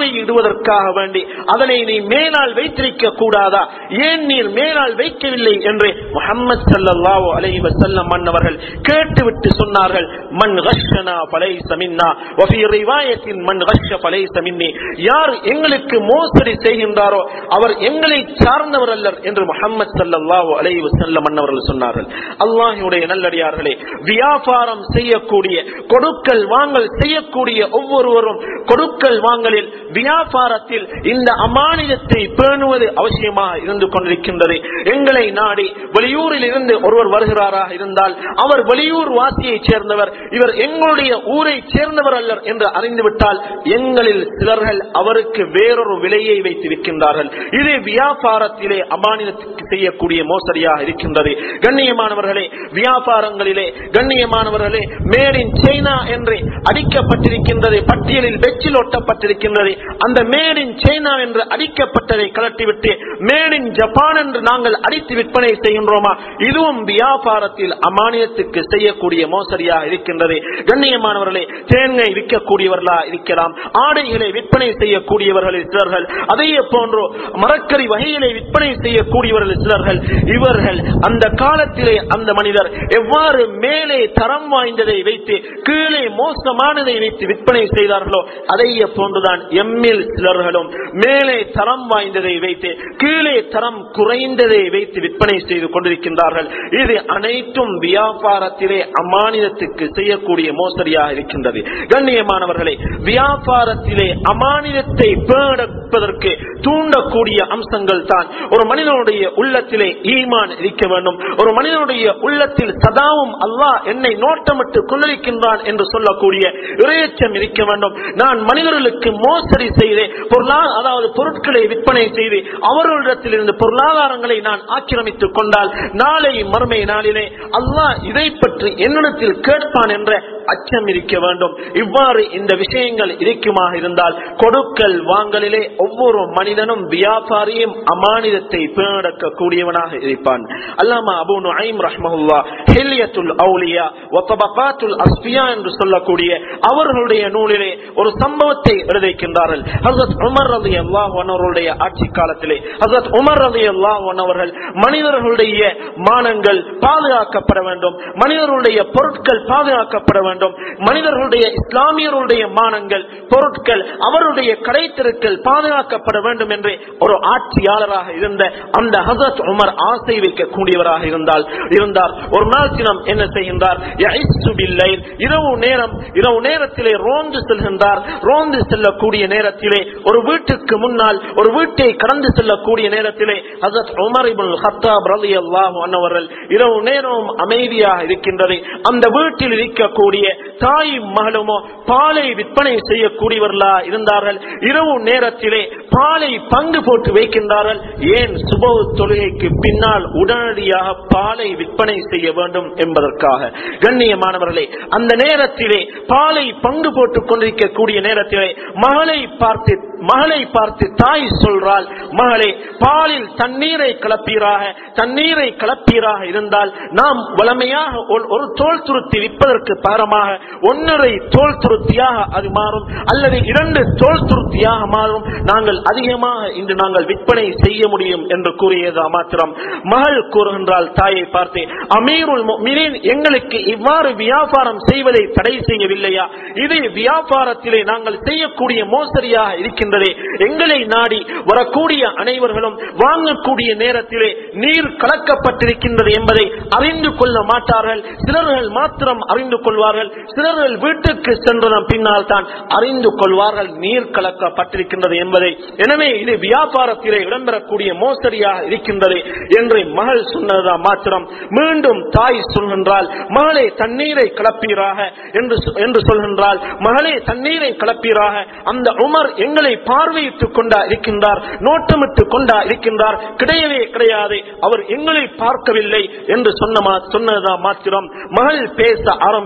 ஆணையிடுவதற்காக வேண்டி அதனை நீ மேலால் வைத்திருக்க கூடாதா ஏன் நீர் மேலால் வைக்கவில்லை என்று முகமது சல்லல்லாஹு அலைஹி வஸல்லம் மன்னவர்கள் கேட்டுவிட்டு சொன்னார்கள் மன் கஷனா பலைஸ மின்னா வஃபி ரிவாயத்தின் மன் கஷ பலைஸ மின்னி யார் எங்களுக்கு மோசடி செய்கின்றாரோ அவர் எங்களை சார்ந்தவர் அல்லர் என்று முகமது சல்லல்லாஹு அலைஹி வஸல்லம் மன்னவர்கள் சொன்னார்கள் அல்லாஹ்வுடைய நல்லடியார்களே வியாபாரம் செய்யக்கூடிய கொடுக்கல் வாங்கல் செய்யக்கூடிய ஒவ்வொருவரும் கொடுக்கல் வாங்கலில் வியாபாரத்தில் இந்த அமானிதத்தை பேணுவது அவசியமாக இருந்து கொண்டிருக்கின்றது எங்களை நாடி வெளியூரில் இருந்து ஒருவர் வருகிறாராக இருந்தால் அவர் வெளியூர் வாசியை சேர்ந்தவர் இவர் எங்களுடைய ஊரை சேர்ந்தவர் அல்லர் என்று அறிந்துவிட்டால் எங்களில் சிலர்கள் அவருக்கு வேறொரு விலையை வைத்து விற்கின்றார்கள் இது வியாபாரத்திலே அமானிதத்துக்கு செய்யக்கூடிய மோசடியாக இருக்கின்றது கண்ணியமானவர்களே வியாபாரங்களிலே கண்ணியமானவர்களே மேட் இன் சைனா என்று அடிக்கப்பட்டிருக்கின்றது பட்டியலில் வெச்சில் ஒட்டப்பட்டிருக்கின்றது அந்த மேட் இன் சைனா என்று அடிக்கப்பட்டதை கலட்டிவிட்டு மேட் இன் ஜப்பான் என்று நாங்கள் அடித்து விற்பனை செய்கின்றோமா இதுவும் வியாபாரத்தில் அமானியத்துக்கு செய்யக்கூடிய மோசடியாக இருக்கின்றது கண்ணியமானவர்களே தேங்காய் விற்கக்கூடியவர்களா இருக்கலாம் ஆடைகளை விற்பனை செய்யக்கூடியவர்கள் சிலர்கள் அதே போன்று மரக்கறி வகைகளை விற்பனை செய்யக்கூடியவர்கள் சிலர்கள் இவர்கள் அந்த காலத்திலே அந்த மனிதர் எவ்வாறு மேலே தரம் வாய்ந்ததை வைத்து கீழே மோசமானதை வைத்து விற்பனை செய்தார்களோ அதையே போன்றுதான் எம்மில் சிலர்களும் மேலே தரம் வாய்ந்ததை வைத்து கீழே தரம் குறைந்ததை வைத்து விற்பனை செய்து கொண்டிருக்கின்றார்கள் இது அனைத்தும் வியாபாரத்திலே அமானிதத்துக்கு செய்யக்கூடிய மோசடியாக இருக்கின்றது கண்ணியமானவர்களே வியாபாரத்திலே அமானிதத்தை பேணப்பதற்கு தூண்டக்கூடிய அம்சங்கள் தான் ஒரு மனிதனுடைய உள்ளத்திலே ஈமான் இருக்க வேண்டும் ஒரு மனிதனுடைய உள்ளத்தில் சதாவும் அல்லாஹ் என்னை நோட்டமிட்டு கொண்டிருக்கின்றான் என்று சொல்லக்கூடிய இறையச்சம் இருக்க வேண்டும் நான் மனிதர்களுக்கு மோசடி செய்து பொருளா அதாவது பொருட்களை விற்பனை செய்து அவர்களிடத்தில் இருந்து பொருளாதாரங்களை நான் ஆக்கிரமித்துக் கொண்டால் நாளை மறுமை நாளிலே அல்லாஹ் இதை பற்றி என்னிடத்தில் கேட்பான் என்ற அச்சம் இருக்க வேண்டும் இவ்வாறு இந்த விஷயங்கள் இருக்குமாக இருந்தால் கொடுக்கல் வாங்கலிலே ஒவ்வொரு மனிதனும் வியாபாரியும் அமானிதத்தை பேணக்க கூடியவனாக இருப்பான் அல்லாமா அபு நுஐம் ரஹ்மஹுல்லா ஹில்யத்துல் அவுலியா வத்தபகாத்துல் அஸ்பியா என்று சொல்லக்கூடிய அவர்களுடைய நூலிலே ஒரு சம்பவத்தை எழுதியிருக்கின்றார்கள் ஹசரத் உமர் ரதி அல்லாஹ் அவர்களுடைய ஆட்சி காலத்திலே ஹசரத் உமர் ரதி அல்லாஹ் அவர்கள் மனிதர்களுடைய மானங்கள் பாதுகாக்கப்பட வேண்டும் மனிதர்களுடைய பொருட்கள் பாதுகாக்கப்பட வேண்டும் மனிதர்களுடைய இஸ்லாமியர்களுடைய மானங்கள் பொருட்கள் அவருடைய கடைத்தெருக்கள் பாதுகாக்கப்பட வேண்டும் என்று ஒரு ஆட்சியாளராக இருந்த அந்த ஹசரத் உமர் ஆசை வைக்கக்கூடியவராக இருந்தால் இருந்தார் ஒரு நாள் தினம் என்ன செய்கின்றார் யஇஸ்ஸு பில்லைல், இரவு நேரம் இரவு நேரத்திலே ரோந்து செல்கின்றார் ரோந்து செல்லக்கூடிய நேரத்திலே ஒரு வீட்டுக்கு முன்னால் ஒரு வீட்டை கடந்து செல்லக்கூடிய நேரத்திலே ஹசரத் உமர் இப்னுல் ஹத்தாப் ரலியல்லாஹு அன்ஹு அவர்கள் இரவு நேரம் அமைதியாக இருக்கின்றது அந்த வீட்டில் இருக்கக்கூடிய தாய் மகளுமோ பாலை விற்பனை செய்யக்கூடியவர்களா இருந்தார்கள் இரவு நேரத்திலே பாலை பங்கு போட்டு வைக்கின்றார்கள் ஏன் சுப தொழுகைக்கு பின்னால் உடனடியாக பாலை விற்பனை செய்ய வேண்டும் என்பதற்காக கண்ணியமானவர்களே அந்த நேரத்திலே பாலை பங்கு போட்டுக் கொண்டிருக்கக்கூடிய நேரத்திலே மகளை பார்த்து மகளை பார்த்து தாய் சொல்றாள் மகளே பாலில் தண்ணீரை கலப்பீராக தண்ணீரை கலப்பீராக இருந்தால் நாம் வளமையாக ஒரு- ஒரு தோல் துருத்தி விற்பதற்கு பாரமாக ஒன்னரை தோல் துருத்தியாக அது மாறும் அல்லது இரண்டு தோல் துருத்தியாக மாறும் நாங்கள் அதிகமாக இன்று நாங்கள் விற்பனை செய்ய முடியும் என்று கூறியதா மாத்திரம் மகள் கூறுகின்றால் தாயை பார்த்து அமீருல் முஃமினீன் எங்களுக்கு இவ்வாறு வியாபாரம் செய்வதை தடை செய்யவில்லையா இது வியாபாரத்திலே நாங்கள் செய்யக்கூடிய மோசடியாக இருக்கின்றதே எங்களை நாடி வரக்கூடிய அனைவர்களும் வாங்கக்கூடிய நேரத்திலே நீர் கலக்கப்பட்டிருக்கின்றது என்பதை அறிந்து கொள்ள மாட்டார்கள் சிலர்கள் மாத்திரம் அறிந்து கொள்வார்கள் சிலர்கள் வீட்டுக்கு சென்றதன் பின்னால் தான் அறிந்து கொள்வார்கள் நீர் கலக்கப்பட்டிருக்கின்றது என்பதை எனவே இது வியாபாரத்திலே இடம்பெறக்கூடிய மோசடியாக இருக்கின்றது என்று மகள் சொன்னதுதான் மாத்திரம் மீண்டும் தாய் சொல்கின்றால் மகளே தண்ணீரை கலப்பீராக என்று சொ- என்று சொல்கின்றால் மகளே தண்ணீரை கலப்பீராக அந்த உமர் எங்களை பார்வையிட்டுக் கொண்டா இருக்கின்றார் நோட்டமிட்டு கொண்டா இருக்கின்றார் கிடையவே கிடையாது அவர் எங்களை பார்க்கவில்லை என்று சொன்ன மா- சொன்னதுதான் மாத்திரம் மகள் பேச ஆரம்பிக்கின்றார்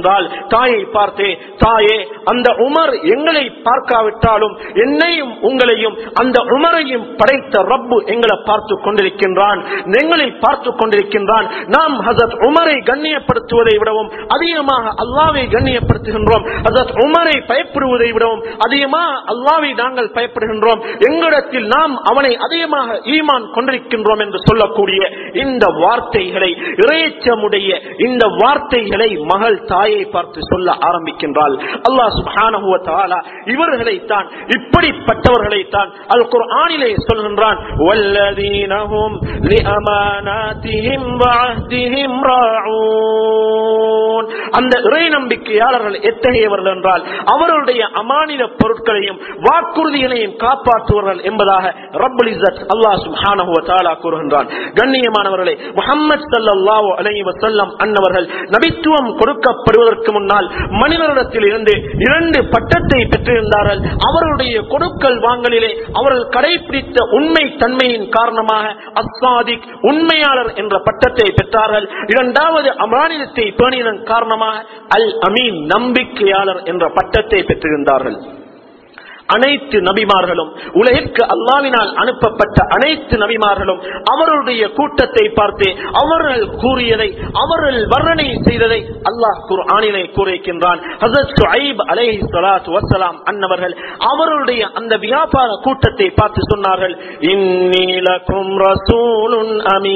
கொண்டிருக்கின்றாள் தாயை பார்த்தே தாயே அந்த உமர் எங்களை பார்க்காவிட்டாலும் என்னையும் உங்களையும் அந்த உமரையும் படைத்த ரப்பு எங்களை பார்த்து கொண்டிருக்கின்றான் எங்களை பார்த்து கொண்டிருக்கின்றான் நாம் ஹசரத் உமரை கண்ணியப்படுத்துவதை விடவும் அதிகமாக அல்லாவை கண்ணியப்படுத்துகின்றோம் ஹசரத் உமரை பயப்படுவதை விடவும் அதிகமாக அல்லாவை நாங்கள் பயப்படுகின்றோம் எங்களிடத்தில் நாம் அவனை அதிகமாக ஈமான் கொண்டிருக்கின்றோம் என்று சொல்லக்கூடிய இந்த வார்த்தைகளை இறைச்சமுடைய இந்த வார்த்தைகளை மகள் தாயை பார்த்து சொல்ல ஆரம்பிக்கின்றாள் அல்லாஹ் சுப்ஹானஹு வ தஆலா இவர்களைத்தான் இப்படிப்பட்டவர்களைத்தான் அல் குர்ஆனிலே சொல்கின்றான் வல்லதீனஹும் லிஅமானாத்திஹிம் வஅஹ்திஹிம் ராஊன் அந்த இறை நம்பிக்கையாளர்கள் எத்தகையவர்கள் என்றால் அவர்களுடைய அமானித பொருட்களையும் வாக்குறுதிகளையும் காப்பாற்றுவார்கள் என்பதாக ரப்பல் இஸ்ஸத் அல்லாஹ் சுப்ஹானஹு வ தஆலா கூறுகின்றான் கண்ணியமானவர்களே முஹம்மது ஸல்லல்லாஹு அலைஹி வஸல்லம் அன்னவர்கள் நபித்துவம் கொடுக்கப்படுவதற்கு முன்னால் மனிதரிடத்தில் இருந்து இரண்டு பட்டத்தை பெற்றிருந்தார்கள் அவர்களுடைய கொடுக்கல் வாங்கலிலே அவர்கள் கடைபிடித்த உண்மை தன்மையின் காரணமாக அஸ்ஸாதிக் உண்மையாளர் என்ற பட்டத்தை பெற்றார்கள் இரண்டாவது அமானிதத்தை பேணியதன் காரணமாக அல் அமீன் நம்பிக்கையாளர் என்ற பட்டத்தை பெற்றிருந்தார்கள் அனைத்து நபிமார்களும் உலகிற்கு அல்லாவினால் அனுப்பப்பட்ட அனைத்து நபிமார்களும் அவர்களுடைய கூட்டத்தை பார்த்து அவர்கள் கூறியதை அவர்கள் வர்ணனை செய்ததை அல்லாஹ் குர்ஆனிலே கூறியிருக்கின்றான் ஹஸரத் ஷுஐப் அலைஹி ஸலாத்து வஸ்ஸலாம் அன்னவர்கள் அவர்களுடைய அந்த வியாபார கூட்டத்தை பார்த்து சொன்னார்கள் இன்னீ லகும் ரசூலுன்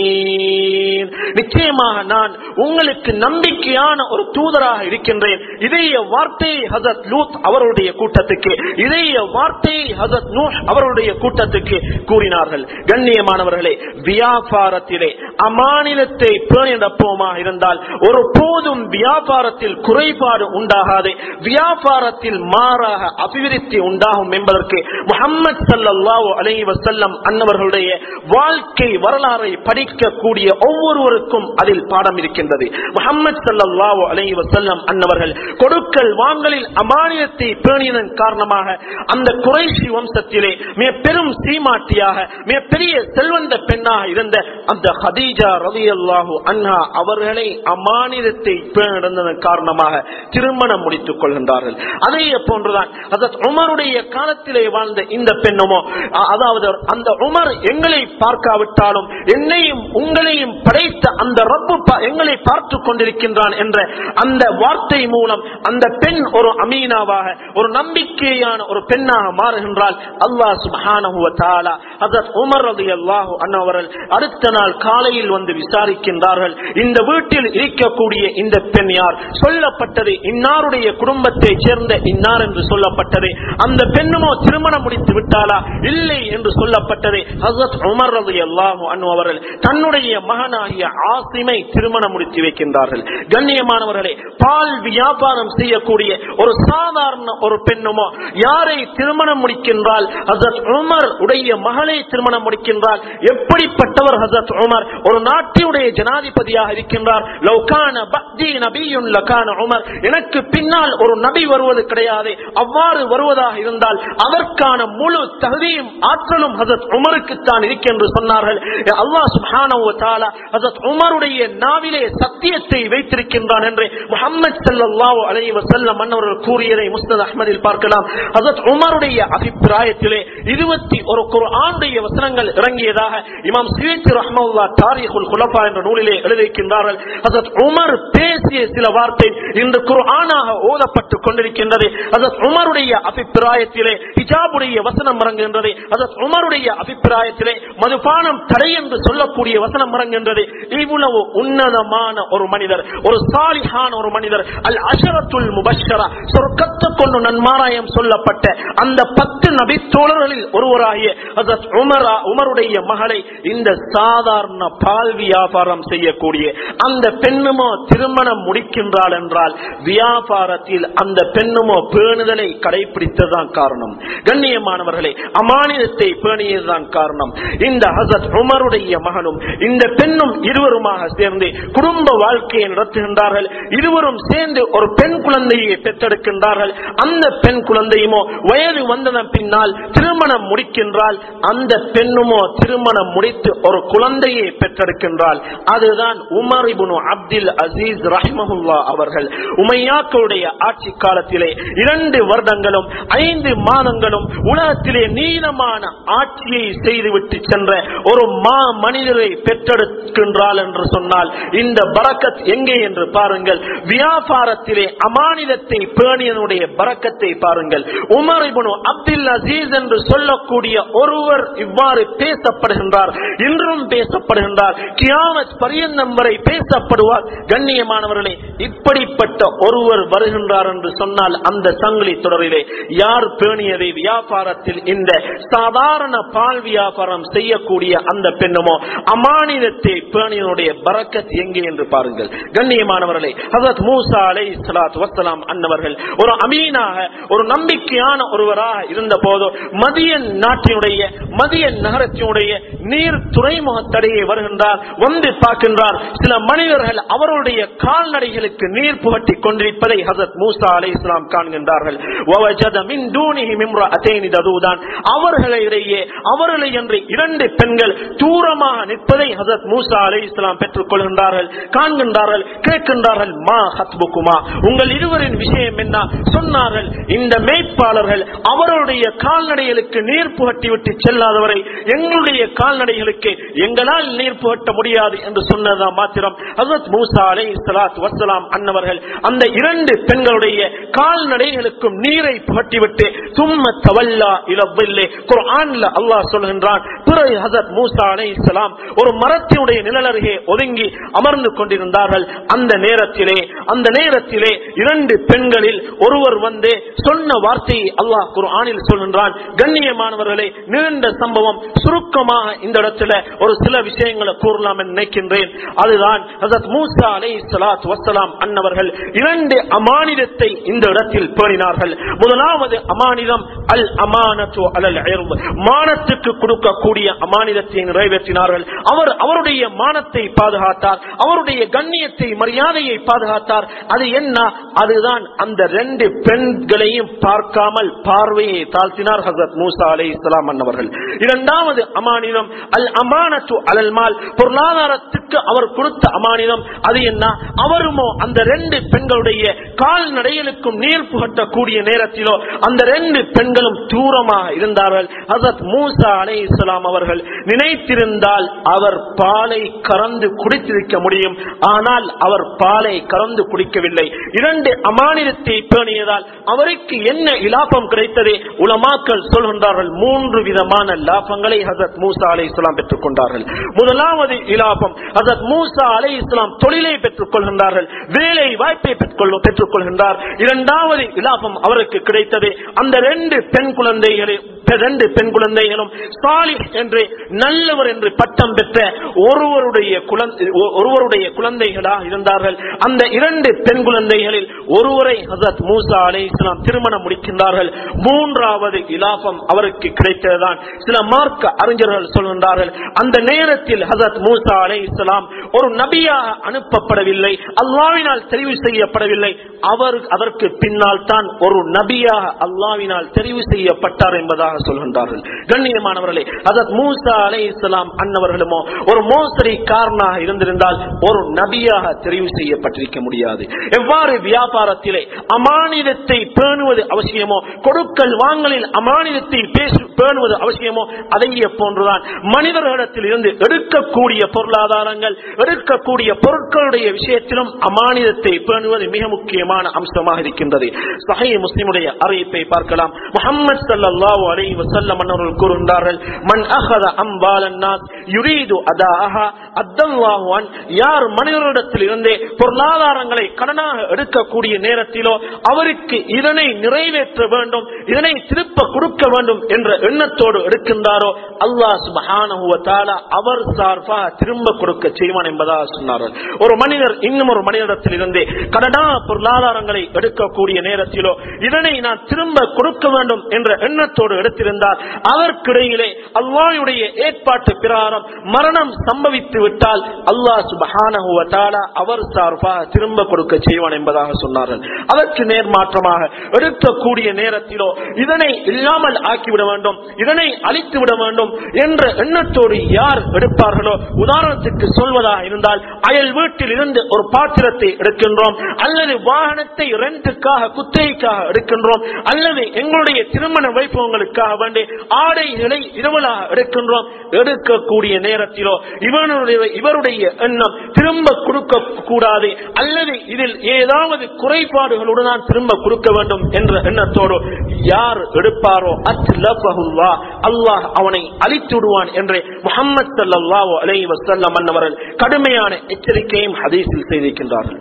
அமீன் நிச்சயமாக நான் உங்களுக்கு நம்பிக்கையான ஒரு தூதராக இருக்கின்றேன் இதைய வார்த்தையை ஹசரத் லூத் அவருடைய கூட்டத்துக்கு இதைய வார்த்தையை ஹசரத் நூஹ் அவருடைய கூட்டத்துக்கு கூறினார்கள் கண்ணியமானவர்களே வியாபாரத்திலே அமானிதத்தை பேணிடப்போமா இருந்தால் ஒரு போதும் வியாபாரத்தில் குறைபாடு உண்டாகாது வியாபாரத்தில் மாறாக அபிவிருத்தி உண்டாகும் என்பதற்கு முகம்மது சல்லல்லாஹு அலைஹி வஸல்லம் அன்னவர்களுடைய வாழ்க்கை வரலாறை படிக்கக்கூடிய ஒவ்வொருவருக்கும் அதில் பாடம் இருக்கின்றது முகம்மது சல்லல்லாஹு அலைஹி வஸல்லம் அன்னவர்கள் கொடுக்கல் வாங்கலில் அமானியத்தை பேணியதன் காரணமாக அந்த குறைஷி வம்சத்திலே மிக பெரும் சீமாட்டியாக மிக பெரிய செல்வந்த பெண்ணாக இருந்த அந்த ஹதீஜா ரலியல்லாஹு அன்ஹா அவர்களை அமானிதத்தை பேணிடந்ததன் காரணமாக திருமணம் முடித்துக் கொள்கின்றார்கள் அதே போன்றுதான் ஹஜரத் உமருடைய காலத்திலே வாழ்ந்த இந்த பெண்ணுமோ அ- அதாவது அந்த உமர் எங்களை பார்க்காவிட்டாலும் என்னையும் உங்களையும் படைத்த அந்த ரப்பு பா- எங்களை பார்த்து கொண்டிருக்கின்றான் என்ற அந்த வார்த்தை மூலம் அந்த பெண் ஒரு அமீனாவாக ஒரு நம்பிக்கையான ஒரு பெண்ணாக மாறுகின்றால் அல்லாஹ் சுப்ஹானஹு வ தஆலா ஹஜரத் உமர் ரலியல்லாஹு அன்ஹு அவர்கள் அடுத்த நாள் காலையில் வந்து விசாரிக்கின்றார்கள் இந்த வீட்டில் இருக்கக்கூடிய இந்த பெண் யார் சொல்லப்பட்டது இன்னாருடைய குடும்பத்தைச் சேர்ந்த இன்னார் என்று சொல்லப்பட்டது அந்த பெண்ணுமோ திருமணம் முடித்து விட்டாளா இல்லை என்று சொல்லப்பட்டது ஹசரத் உமர் ரலியல்லாஹு அன்ஹு அவர்கள் தன்னுடைய மகனாகிய ஆசிமை திருமணம் முடித்து வைக்கின்றார்கள் கண்ணியமானவர்களே பால் வியாபாரம் செய்யக்கூடிய ஒரு சாதாரண ஒரு பெண்ணுமோ யாரை திருமணம் முடிக்கின்றால் ஹசரத் உமர் உடைய மகளை திருமணம் முடிக்கின்றால் எப்படிப்பட்டவர் ஹசரத் உமர் ஒரு நாட்டினுடைய ஜனாதிபதியாக இருக்கின்றார் லவ்கான பக்தி நபியுன் லகான உமர் எனக்கு பின்னால் ஒரு நபி வருவது கிடையாது அவ்வாறு வருவதாக இருந்தால் அதற்கான முழு தகுதியும் ஆற்றலும் ஹசரத் உமருக்கு தான் என்று சொன்னார்கள் அல்லாஹ் சுப்ஹானஹு வ தஆலா ஹசரத் உமருடைய நாவிலே சத்தியத்தை வைத்திருக்கின்றான் என்று முஹம்மது ஸல்லல்லாஹு அலைஹி வஸல்லம் அன்னவர்கள் கூறியதை முஸ்னத் அஹ்மதில் பார்க்கலாம் ஹசரத் உமருடைய அபிப்பிராயத்திலே இருபத்தி ஒரு குர்ஆனுடைய வசனங்கள் இறங்கியதாக இமாம் சிவேத்தி ரஹ்மவுல்லா தாரிகுல் குலஃபா என்ற நூலிலே எழுதியிருக்கின்றார்கள் ஹசரத் உமர் பேசிய சில வார்த்தை இன்று குர்ஆனாக ஓதப்பட்டுக் கொண்டிருக்கின்றது ஹசரத் உமருடைய அபிப்பிராயத்திலே ஹிஜாபுடைய வசனம் இறங்குகின்றது ஹசரத் உமருடைய அபிப்பிராயத்திலே மதுபானம் தடை என்று சொல்லக்கூடிய வசனம் இறங்குகின்றது இவ்வளவு உன்னதமான ஒரு மனிதர் ஒரு சாலிஹான ஒரு மனிதர் அல் அஷரத்துல் முபஷரா சொர்க்கத்தை கொண்டு நன்மாராயம் சொல்லப்பட்ட அந்த பத்து நபித்தோழர்களில் ஒருவராகிய ஹசரத் உமரா உமருடைய மகளை இந்த சாதாரண பால் வியாபாரம் செய்யக்கூடிய அந்த பெண்ணுமோ திருமணம் முடிக்கின்றாள் என்றால் வியாபாரத்தில் அந்த பெண்ணுமோ பேணுதலை கடைபிடித்ததுதான் காரணம் கண்ணியமானவர்களே அமானிதத்தை பேணியதுதான் காரணம் இந்த ஹசரத் உமருடைய மகனும் இந்த பெண்ணும் இருவருமாக சேர்ந்து குடும்ப வாழ்க்கையை நடத்துகின்றார்கள் இருவரும் சேர்ந்து ஒரு பெண் குழந்தையை பெற்றெடுக்கின்றார்கள் அந்த பெண் குழந்தையுமோ வயது வந்ததன் பின்னால் திருமணம் முடிக்கின்றால் அந்த பெண்ணுமோ திருமணம் முடி வைத்து ஒரு குழந்தையை பெற்றெடுக்கின்றாள் அதுதான் உமர் இப்னு அப்துல் அசீஸ் ரஹ்மஹுல்லா அவர்கள் உமையாக்களுடைய ஆட்சி காலத்திலே இரண்டு வருடங்களும் ஐந்து மாதங்களும் உலகத்திலே நீளமான ஆட்சியை செய்துவிட்டு சென்ற ஒரு மா மனிதரை பெற்றெடுக்கின்றாள் என்று சொன்னால் இந்த பரக்கத் எங்கே என்று பாருங்கள் வியாபாரத்திலே அமானிதத்தை பேணியனுடைய பரக்கத்தை பாருங்கள் உமர் இப்னு அப்துல் அசீஸ் என்று சொல்லக்கூடிய ஒருவர் இவ்வாறு பேசப்படுகின்றார் இன்றும் பேசப்படுகின்றார் கியாமத் பரியந்தம் வரை பேசப்படுவார் கண்ணியமானவர்களே இப்படிப்பட்ட ஒருவர் வருகின்றார் என்று சொன்னால் அந்த சங்கிலி தொடரிலே யார் பேணியதை வியாபாரத்தில் இந்த சாதாரண பால் வியாபாரம் செய்யக்கூடிய அந்த பெண்ணுமோ அமானிதத்தை பேணியனுடைய பரக்கத் எங்கே என்று பாருங்கள் கண்ணியமானவர்களே ஹசரத் மூசா அலை சலாத் வசலாம் அன்னவர்கள் ஒரு அமீனாக ஒரு நம்பிக்கையான ஒருவராக இருந்த போதோ மதியன் நாட்டினுடைய மதியன் நகரத்தினுடைய நீர் துறைமுகத்தடையே வருகின்றார் வந்து பார்க்கின்றார் சில மனிதர்கள் அவருடைய கால்நடைகளுக்கு நீர் புகட்டி கொண்டிருப்பதை ஹசரத் மூசா அலை இஸ்லாம் காண்கின்றார்கள் وَوَجَدَ مِن دُونِهِمْ امْرَأَتَيْنِ تَذُودَانِ அவர்களிடையே அவர்களை என்று இரண்டு பெண்கள் தூரமாக நிற்பதை ஹசரத் மூசா அலை இஸ்லாம் பெற்றுக் கொள்கின்றார்கள் காண்கின்றார்கள் கேட்கின்றார்கள் மா ஹத்புக்குமா உங்கள் இருவரின் விஷயம் என்ன சொன்னார்கள் இந்த மேய்ப்பாளர்கள் அவருடைய கால்நடைகளுக்கு நீர் புகட்டி விட்டு செல்லாதவரை எங்களுடைய கால்நடைகளுக்கு எங்களால் நீர் புகட்ட முடியாது என்று சொன்னதா மாத்திரம் ஹசரத் மூசா அலை சலாத் வசலாம் அன்னவர்கள் அந்த இரண்டு பெண்களுடைய கால்நடைகளுக்கும் நீரை புகட்டிவிட்டு சும்ம தவல்லா இலவில்லே குர்ஆன்ல அல்லாஹ் சொல்கின்றான் பிறகு ஹசரத் மூசா அலை ஒரு மரத்தினுடைய நிழல் அருகே ஒதுங்கி அமர்ந்து கொண்டிருந்தார்கள் அந்த நேரத்திலே அந்த நேரத்திலே இரண்டு பெண்களில் ஒருவர் வந்து சொன்ன வார்த்தையை அல்லாஹ் குர்ஆனில் சொல்கின்றான் கண்ணியமானவர்களே நீண்ட சம்பவம் சுருக்கமாக இந்த இடத்துல ஒரு சில விஷயங்களை கூறலாம் என்று நினைக்கின்றேன் அதுதான் ஹசரத் மூசா அலை சலாத் வசலாம் அன்னவர்கள் இரண்டு அமானிதத்தை இந்த இடத்தில் பேணினார்கள் முதலாவது அமானிதம் அல் அமானத்து அலல் இர்து. மானத்துக்கு கொடுக்கக்கூடிய அமானிதத்தை நிறைவேற்றினார்கள் அவர் அவருடைய மானத்தை பாதுகாத்தார் அவருடைய கண்ணியத்தை மரியாதையை பாதுகாத்தார் அது என்ன அதுதான் அந்த ரெண்டு பெண்களையும் பார்க்காமல் பார்வையை தாழ்த்தினார் ஹசரத் மூசா அலை இஸ்லாம் அன்னவர்கள் இரண்டாவது அமானிதம் அல் அமானத்து அலல் மால் பொருளாதாரத்துக்கு அவர் கொடுத்த அமானிதம் அது என்ன அவருமோ அந்த ரெண்டு பெண்களுடைய கால்நடைகளுக்கும் நீர் புகட்டக்கூடிய நேரத்திலோ அந்த ரெண்டு பெண்களும் தூரமாக இருந்தார்கள் ஹசரத் மூசா அலை இஸ்லாம் அவர்கள் நினைத்திருந்தால் அவர் பாலை கறந்து குடித்திருக்க முடியும் ஆனால் அவர் பாலை கறந்து குடிக்கவில்லை இரண்டு அமானிதத்தை பேணியதால் அவருக்கு என்ன இலாபம் கிடைத்ததே உலமாக்கள் சொல்கின்றார்கள் மூன்று விதமான லாபங்களை ஹசரத் மூசா அலை இஸ்லாம் பெற்றுக் கொண்டார்கள் முதலாவது இலாபம் ஹசரத் மூசா அலை இஸ்லாம் தொழிலை பெற்றுக் கொள்கின்றார்கள் வேலை வாய்ப்பை பெற்றுக்கொள்ள- பெற்றுக் கொள்கின்றார் இரண்டாவது இலாபம் அவருக்கு கிடைத்தது அந்த ரெண்டு பெண் குழந்தைகளை ரெண்டு பெண் குழந்தைகளும் சாலிஹ் என்று நல்லவர் என்று பட்டம் பெற்ற ஒருவருடைய குழந்தை ஒருவருடைய குழந்தைகளாக இருந்தார்கள் அந்த இரண்டு பெண் குழந்தைகளில் ஒருவரை ஹசரத் மூசா அலை இஸ்லாம் திருமணம் முடிக்கின்றார்கள் மூன்றாவது இலாபம் அவருக்கு கிடைத்ததுதான் சில மார்க்க அறிஞர்கள் சொல்கின்றார்கள் அந்த நேரத்தில் ஹசரத் மூசா அலை இஸ்லாம் ஒரு நபியாக அனுப்பப்படவில்லை அல்லாவினால் தெரிவு செய்யப்படவில்லை அவர் அதற்கு பின்னால் தான் ஒரு நபியாக அல்லாவினால் தெரிவு செய்யப்பட்டார் என்பதாக சொல்கின்றார்கள் கண்ணியமானவர்களே அதத் மூசா அலை இஸ்லாம் அன்னவர்களுமோ ஒரு மோசடிக்காரனாக இருந்திருந்தால் ஒரு நபியாக தெரிவு செய்யப்பட்டிருக்க முடியாது எவ்வாறு வியாபாரத்திலே அமானிதத்தை பேணுவது அவசியமோ கொடுக்கல் வாங்கலில் அமானிதத்தை பேசு- பேணுவது அவசியமோ அதையே போன்றுதான் மனிதர்களிடத்தில் இருந்து எடுக்கக்கூடிய பொருளாதாரங்கள் எடுக்கக்கூடிய பொருட்களுடைய விஷயத்திலும் அமானிதத்தை பேணுவது மிக முக்கியமான அம்சமாக இருக்கின்றது சஹை முஸ்லிமுடைய அறிவிப்பை பார்க்கலாம் முஹம்மது ஸல்லல்லாஹு அலைஹி வஸல்லம் அவர்கள் கூறுகின்றார்கள் மன் அஹத அம்வாலன் நாஸ் யுரீது அதாஹா அத்தல்லாஹு அன் யார் மனிதர்களிடத்தில் இருந்தே பொருளாதாரங்களை கடனாக எடுக்கக்கூடிய நேரத்திலோ அவருக்கு இதனை நிறைவேற்ற வேண்டும் இதனை திருப்ப கொடுக்க வேண்டும் என்ற எண்ணத்தோடு எடுக்கின்றாரோ அல்லாஹ் சுப்ஹானஹு வ தஆலா அவர் சார்பாக திரும்ப கொடுக்க செய்வான் என்பதாக சொன்னார்கள் ஒரு மனிதர் இன்னும் ஒரு மனிதரிடத்தில் இருந்து கடனா பொருளாதாரங்களை எடுக்கக்கூடிய நேரத்திலோ இதனை நான் திரும்ப கொடுக்க வேண்டும் என்ற எண்ணத்தோடு எடுத்திருந்தால் அதற்கிடையிலே அல்லாஹ்வுடைய ஏற்பாட்டு பிரகாரம் மரணம் சம்பவித்து விட்டால் அல்லாஹ் சுபஹானஹு வ தஆலா அவர் சார்பாக திரும்ப கொடுக்க செய்வான் என்பதாக சொன்னார்கள் அதற்கு நேர்மாற்றமாக எடுக்கக்கூடிய நேரத்திலோ இதனை இல்லாமல் ஆக்கிவிட வேண்டும் இதனை அழித்து விட வேண்டும் என்ற எண்ணத்தோடு யார் எடுப்பார்களோ உதாரணத்துக்கு சொல்வதாக இருந்தால் அயல் வீட்டில் இருந்து ஒரு பாத்திரத்தை எடுக்கின்றோம் அல்லது வாகனத்தை ரெண்டுக்காக குத்தகைக்காக எடுக்கின்றோம் அல்லது எங்களுடைய திருமண வைபவங்களுக்காக வேண்டி ஆடைகளை இரவலாக எடுக்கின்றோம் எடுக்கக்கூடிய நேரத்திலோ இவனுடைய இவருடைய எண்ணம் திரும்ப கொடுக்க கூடாது அல்லது இதில் ஏதாவது குறைபாடுகளுடன் நான் திரும்ப கொடுக்க வேண்டும் என்ற எண்ணத்தோடு யார் எடுப்பாரோ அத்லஃபஹுல்லா அல்லாஹ் அவனை அழித்து விடுவான் என்று முஹம்மது ஸல்லல்லாஹு அலைஹி வஸல்லம் அன்னவர்கள் கடுமையான எச்சரிக்கையும் ஹதீஸில் செய்திருக்கின்றார்கள்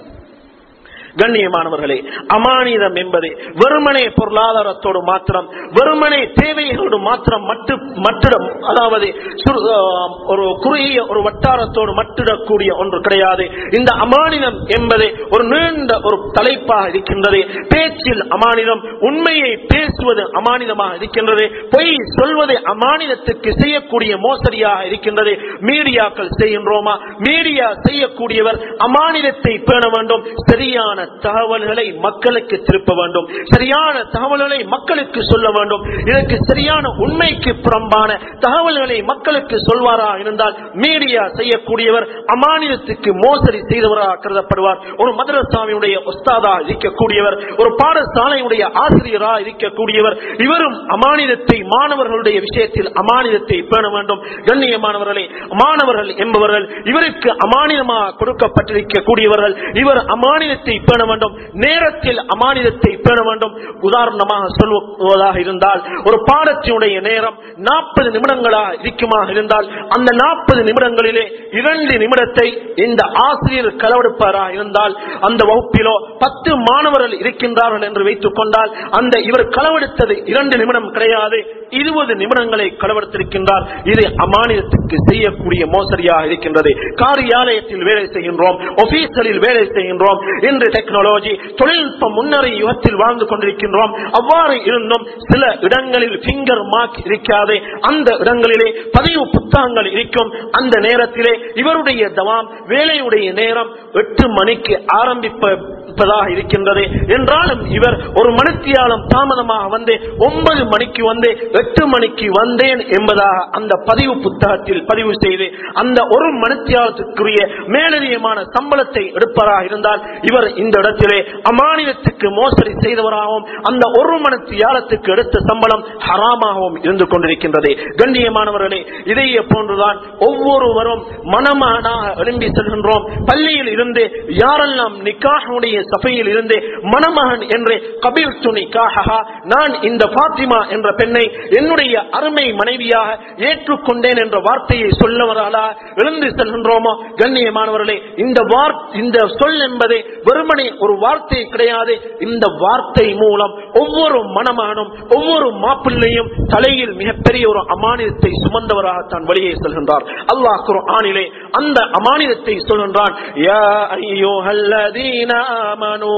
கண்ணியமானவர்களே அமானிதம் என்பது வெறுமனே பொருளாதாரத்தோடு மாத்திரம் வெறுமனே தேவைகளோடு மாத்திரம் மட்டு மட்டிடம் அதாவது சுரு- ஆஹ் ஒரு குறுகிய ஒரு வட்டாரத்தோடு மட்டிடக்கூடிய ஒன்று கிடையாது இந்த அமானிதம் என்பது ஒரு நீண்ட ஒரு தலைப்பாக இருக்கின்றது பேச்சில் அமானிதம் உண்மையை பேசுவது அமானிதமாக இருக்கின்றது பொய் சொல்வது அமானிதத்துக்கு செய்யக்கூடிய மோசடியாக இருக்கின்றது மீடியாக்கள் செய்கின்றோமா மீடியா செய்யக்கூடியவர் அமானிதத்தை பேண வேண்டும் சரியான தகவல்களை மக்களுக்கு திருப்ப வேண்டும் சரியான தகவல்களை மக்களுக்கு சொல்ல வேண்டும் இதற்கு சரியான உண்மைக்கு புறம்பான தகவல்களை மக்களுக்கு சொல்வாரா இருந்தால் மீடியா செய்யக்கூடியவர் அமானிதத்துக்கு மோசடி செய்தவராக கருதப்படுவார் ஒரு மதரசாமியுடைய உஸ்தாதா இருக்கக்கூடியவர் ஒரு பாடசாலையுடைய ஆசிரியரா இருக்கக்கூடியவர் இவரும் அமானிதத்தை மாணவர்களுடைய விஷயத்தில் அமானிதத்தை பேண வேண்டும் கண்ணியமானவர்களே மாணவர்கள் என்பவர்கள் இவருக்கு அமானிதமாக கொடுக்கப்பட்டிருக்கக்கூடியவர்கள் இவர் அமானிதத்தை பேண வேண்டும் நேரத்தில் அமானிதத்தை பேண வேண்டும் உதாரணமாக சொல்வதாக இருந்தால் ஒரு பாடத்தினுடைய நேரம் நாற்பது நிமிடங்களாக இருக்குமாக இருந்தால் அந்த நாற்பது நிமிடங்களிலே இரண்டு நிமிடத்தை இந்த ஆசிரியர் களவெடுப்பாராக இருந்தால் அந்த வகுப்பிலோ பத்து மாணவர்கள் இருக்கின்றார்கள் என்று வைத்துக் கொண்டால் அந்த இவர் களவெடுத்தது இரண்டு நிமிடம் கிடையாது இருபது நிமிடங்களை களவெடுத்திருக்கின்றார் இது அமானிதத்துக்கு செய்யக்கூடிய மோசடியாக இருக்கின்றது காரியாலயத்தில் வேலை செய்கின்றோம் ஆபீஸ்களில் வேலை செய்கின்றோம் இன்று டெக்னாலஜி தொழில்நுட்ப முன்னறி யுகத்தில் வாழ்ந்து கொண்டிருக்கின்றோம் அவ்வாறு இருந்தும் சில இடங்களில் பிங்கர் மார்க் இருக்காது அந்த இடங்களிலே பதிவு புத்தகங்கள் இருக்கும் அந்த நேரத்திலே இவருடைய தவாம் வேலையுடைய நேரம் எட்டு மணிக்கு ஆரம்பிப்பதாக இருக்கின்றது என்றாலும் இவர் ஒரு மணித்தியாலம் தாமதமாக வந்து ஒன்பது மணிக்கு வந்து எட்டு மணிக்கு வந்தேன் என்பதாக அந்த பதிவு புத்தகத்தில் பதிவு செய்து அந்த ஒரு மணித்தியாலத்துக்குரிய மேலதிகமான சம்பளத்தை எடுப்பதாக இருந்தால் இவர் இந்த இடத்திலே அமானிதத்துக்கு மோசடி செய்தவராகவும் அந்த ஒரு மணித்தியாலத்துக்கு எடுத்த சம்பளம் ஹராமாகவும் இருந்து கொண்டிருக்கின்றது கண்ணியமானவர்களே இதையே போன்றுதான் ஒவ்வொருவரும் மனமானாக எழும்பி செல்கின்றோம் பள்ளியில் இருந்து யாரெல்லாம் நிக்காஹுடைய சபையில் இருந்து மணமகன் என்று கபில் துணி நான் இந்த பாத்திமா என்ற பெண்ணை என்னுடைய அருமை மனைவியாக ஏற்றுக்கொண்டேன் என்ற வார்த்தையை சொல்லவராலா எழுந்து செல்கின்றோமோ கண்ணியமானவர்களே இந்த வார் இந்த சொல் என்பது வெறுமனே ஒரு வார்த்தை கிடையாது இந்த வார்த்தை மூலம் ஒவ்வொரு மணமகனும் ஒவ்வொரு மாப்பிள்ளையும் தலையில் மிகப்பெரிய ஒரு அமானிதத்தை சுமந்தவராகத்தான் வெளியே செல்கின்றார் அல்லாஹ் குர்ஆனிலே அந்த அமானிதத்தை சொல்கின்றான் யா அய்யுஹல்லதீன ஆமனூ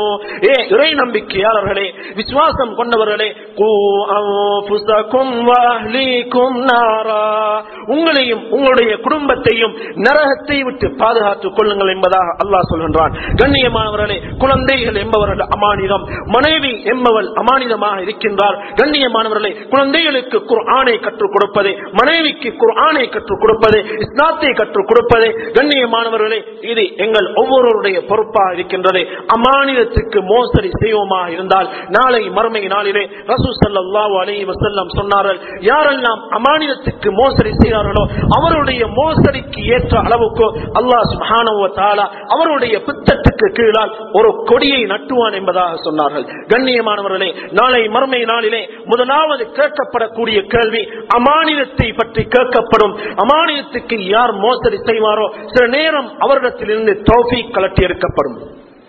ஏ இறை நம்பிக்கையாளர்களே விசுவாசம் கொண்டவர்களே கூ அன்ஃபுஸகும் வ அஹ்லீகும் நாரா உங்களையும் உங்களுடைய குடும்பத்தையும் நரகத்தை விட்டு பாதுகாத்துக் கொள்ளுங்கள் என்பதாக அல்லாஹ் சொல்கின்றான் கண்ணியமானவர்களே குழந்தைகள் என்பவர்கள் அமானிதம் மனைவி என்பவள் அமானிதமாக இருக்கின்றார் கண்ணியமானவர்களே குழந்தைகளுக்கு குர்ஆனை கற்றுக் கொடுப்பது மனைவிக்கு குர்ஆனை கற்றுக் கொடுப்பது இஸ்லாத்தை கற்றுக் கொடுப்பது கண்ணியமானவர்களே இது எங்கள் ஒவ்வொருவருடைய பொறுப்பாக இருக்கின்றது அமானிதத்துக்கு மோசடி செய்வோமாக இருந்தால் நாளை மறுமை நாளிலே ரசூ ஸல்லல்லாஹு அலைஹி வஸல்லம் சொன்னார்கள் யாரெல்லாம் அமானிதத்துக்கு மோசடி செய்தார்களோ அவருடைய மோசடிக்கு ஏற்ற அளவுக்கு அல்லாஹ் சுப்ஹானஹு வ தஆலா அவருடைய பித்தத்துக்கு கீழால் ஒரு கொடியை நட்டுவான் என்பதாக சொன்னார்கள் கண்ணியமானவர்களே நாளை மறுமை நாளிலே முதலாவது கேட்கப்படக்கூடிய கேள்வி அமானிதத்தை பற்றி கேட்கப்படும் அமானிதத்துக்கு யார் மோசடி செய்வாரோ சில நேரம் அவரிடத்திலிருந்து தௌஃபீக் கலட்டி எடுக்கப்படும்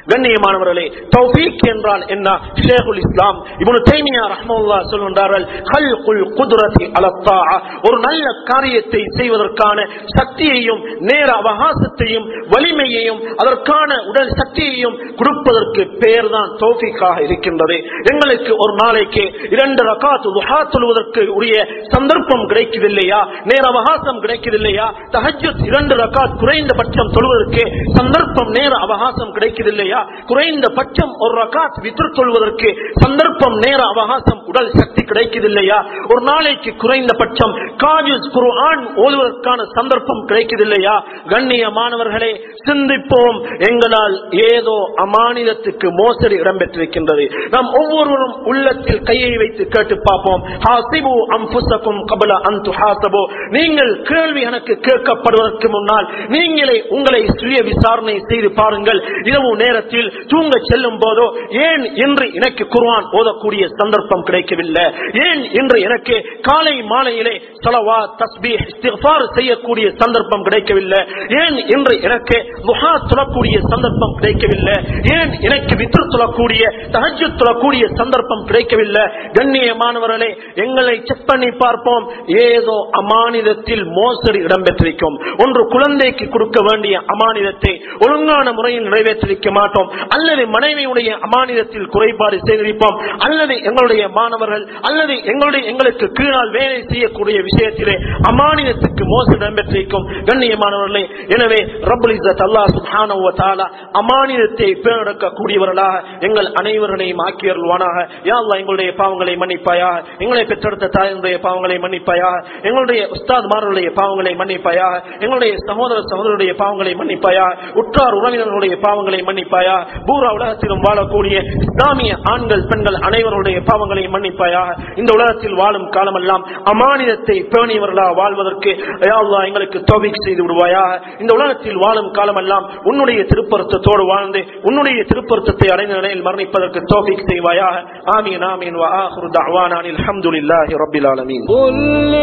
கண்ணியமானவர்களே தௌஃபீக் என்றால் என்ன ஷேகுல் இஸ்லாம் இப்னு தைமியா ரஹ்மத்துல்லாஹ் சொல்கின்றார்கள் ஹல்குல் குத்ரத்தி அலா தாஆ ஒரு நல்ல காரியத்தை செய்வதற்கான சக்தியையும் நேர அவகாசத்தையும் வலிமையையும் அதற்கான உடல் சக்தியையும் கொடுப்பதற்கு பேர் தான் தௌஃபீக்காக இருக்கின்றது எங்களுக்கு ஒரு நாளைக்கு இரண்டு ரகாத் துஹா தொழுவதற்கு உரிய சந்தர்ப்பம் கிடைக்கவில்லையா நேர அவகாசம் கிடைக்கவில்லையா தஹஜ்ஜுத் இரண்டு ரகாத் குறைந்தபட்சம் தொழுவதற்கு சந்தர்ப்பம் நேர அவகாசம் கிடைக்கவில்லையா குறைந்தபட்சம் ஒரு ரகாத் வித்ர் தொழுவதற்கு சந்தர்ப்பம் நேர அவகாசம் உடல் சக்தி கிடைக்கவில்லையா ஒரு நாளைக்கு குறைந்தபட்சம் காஜுஸ் குர்ஆன் ஓதுவதற்கான சந்தர்ப்பம் கிடைக்கவில்லையா கண்ணியமானவர்களே சிந்திப்போம் எங்களால் ஏதோ அமானிதத்துக்கு மோசடி இடம்பெற்றிருக்கின்றது நாம் ஒவ்வொருவரும் உள்ளத்தில் கையை வைத்து கேட்டு பார்ப்போம் ஹாசிபு அம்புசக்கும் கபல அந்து ஹாசபோ நீங்கள் கேள்வி எனக்கு கேட்கப்படுவதற்கு முன்னால் நீங்களே உங்களை சுய விசாரணை செய்து பாருங்கள் இரவு நேரத்தில் தூங்க செல்லும் போதோ ஏன் இன்று எனக்கு குர்ஆன் ஓதக்கூடிய சந்தர்ப்பம் கிடைக்கவில்லை ஏன் இன்று எனக்கு காலை மாலையிலே சலவா தஸ்பீ இஸ்திக்ஃபார் செய்யக்கூடிய சந்தர்ப்பம் கிடைக்கவில்லை ஏன் இன்று எனக்கு துஹா சொல்லக்கூடிய சந்தர்ப்பம் கிடைக்கவில்லை ஏன் எனக்கு வித்ரு சொல்லக்கூடிய தஹஜ்ஜு சொல்லக்கூடிய சந்தர்ப்பம் கிடைக்கவில்லை கண்ணியமானவர்களே எங்களை செக் பண்ணி பார்ப்போம் ஏதோ அமானிதத்தில் மோசடி இடம்பெற்றிருக்கும் ஒன்று குழந்தைக்கு கொடுக்க வேண்டிய அமானிதத்தை ஒழுங்கான முறையில் நிறைவேற்றிருக்க மாட்டோம் அல்லது மனைவியுடைய அமானிதத்தில் குறைபாடு செய்திருப்போம் அல்லது எங்களுடைய மாணவர்கள் அல்லது எங்களுடைய எங்களுக்கு கீழால் வேலை செய்யக்கூடிய விஷயத்திலே அமானிதத்துக்கு மோசடி இடம்பெற்றிருக்கும் கண்ணியமானவர்களே எனவே ரபுல் இஸ்ஸத் அல்லாஹ் சுப்ஹானஹு வ தஆலா அமானிதத்தை பேணக்கக்கூடியவர்களாக எங்கள் அனைவரையும் ஆக்கியருள்வானாக யா அல்லாஹ் எங்களுடைய பாவங்களை மன்னிப்பாயாக எங்களை பெற்றெடுத்த தாயினுடைய பாவங்களை மன்னிப்பாயாக எங்களுடைய உஸ்தாத்மார்களுடைய பாவங்களை மன்னிப்பாயாக எங்களுடைய சகோதர சகோதரருடைய பாவங்களை மன்னிப்பாயாக உற்றார் உறவினர்களுடைய பாவங்களை மன்னிப்பாயாக பூரா உலகத்திலும் வாழக்கூடிய இஸ்லாமிய ஆண்கள் பெண்கள் அனைவருடைய பாவங்களை மன்னிப்பாயாக இந்த உலகத்தில் வாழும் காலமெல்லாம் அமானிதத்தை பேணியவர்களாக வாழ்வதற்கு யா அல்லாஹ் எங்களுக்கு தௌஃபீக் செய்து விடுவாயாக இந்த உலகத்தில் வாழும் காலமெல்லாம் உன்னுடைய திருப்பருத்தத்தோடு வாழ்ந்து உன்னுடைய திருப்பருத்தத்தை அடைந்த நிலையில் மரணிப்பதற்கு தௌஃபீக் செய்வாயாக ஆமீன் ஆமீன் வ ஆஹிரு தஅவானா அல்ஹம்துலில்லாஹி ரப்பில் ஆலமீன் قل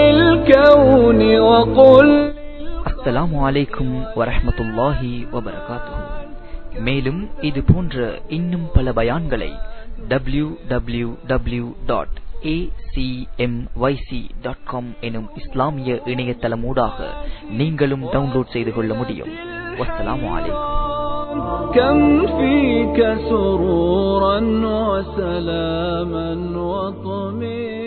للكون وقل அஸ்ஸலாமு அலைக்கும் வரஹ்மத்துல்லாஹி வபரகாத்துஹு மேலும் இது போன்ற இன்னும் பல பயான்களை W W W dot dot com எனும் இஸ்லாமிய இணையதளமூடாக நீங்களும் டவுன்லோட் செய்து கொள்ள முடியும் வஸ்ஸலாமு அலைக்கும் كم فيك سرورا وسلاما وطمئنا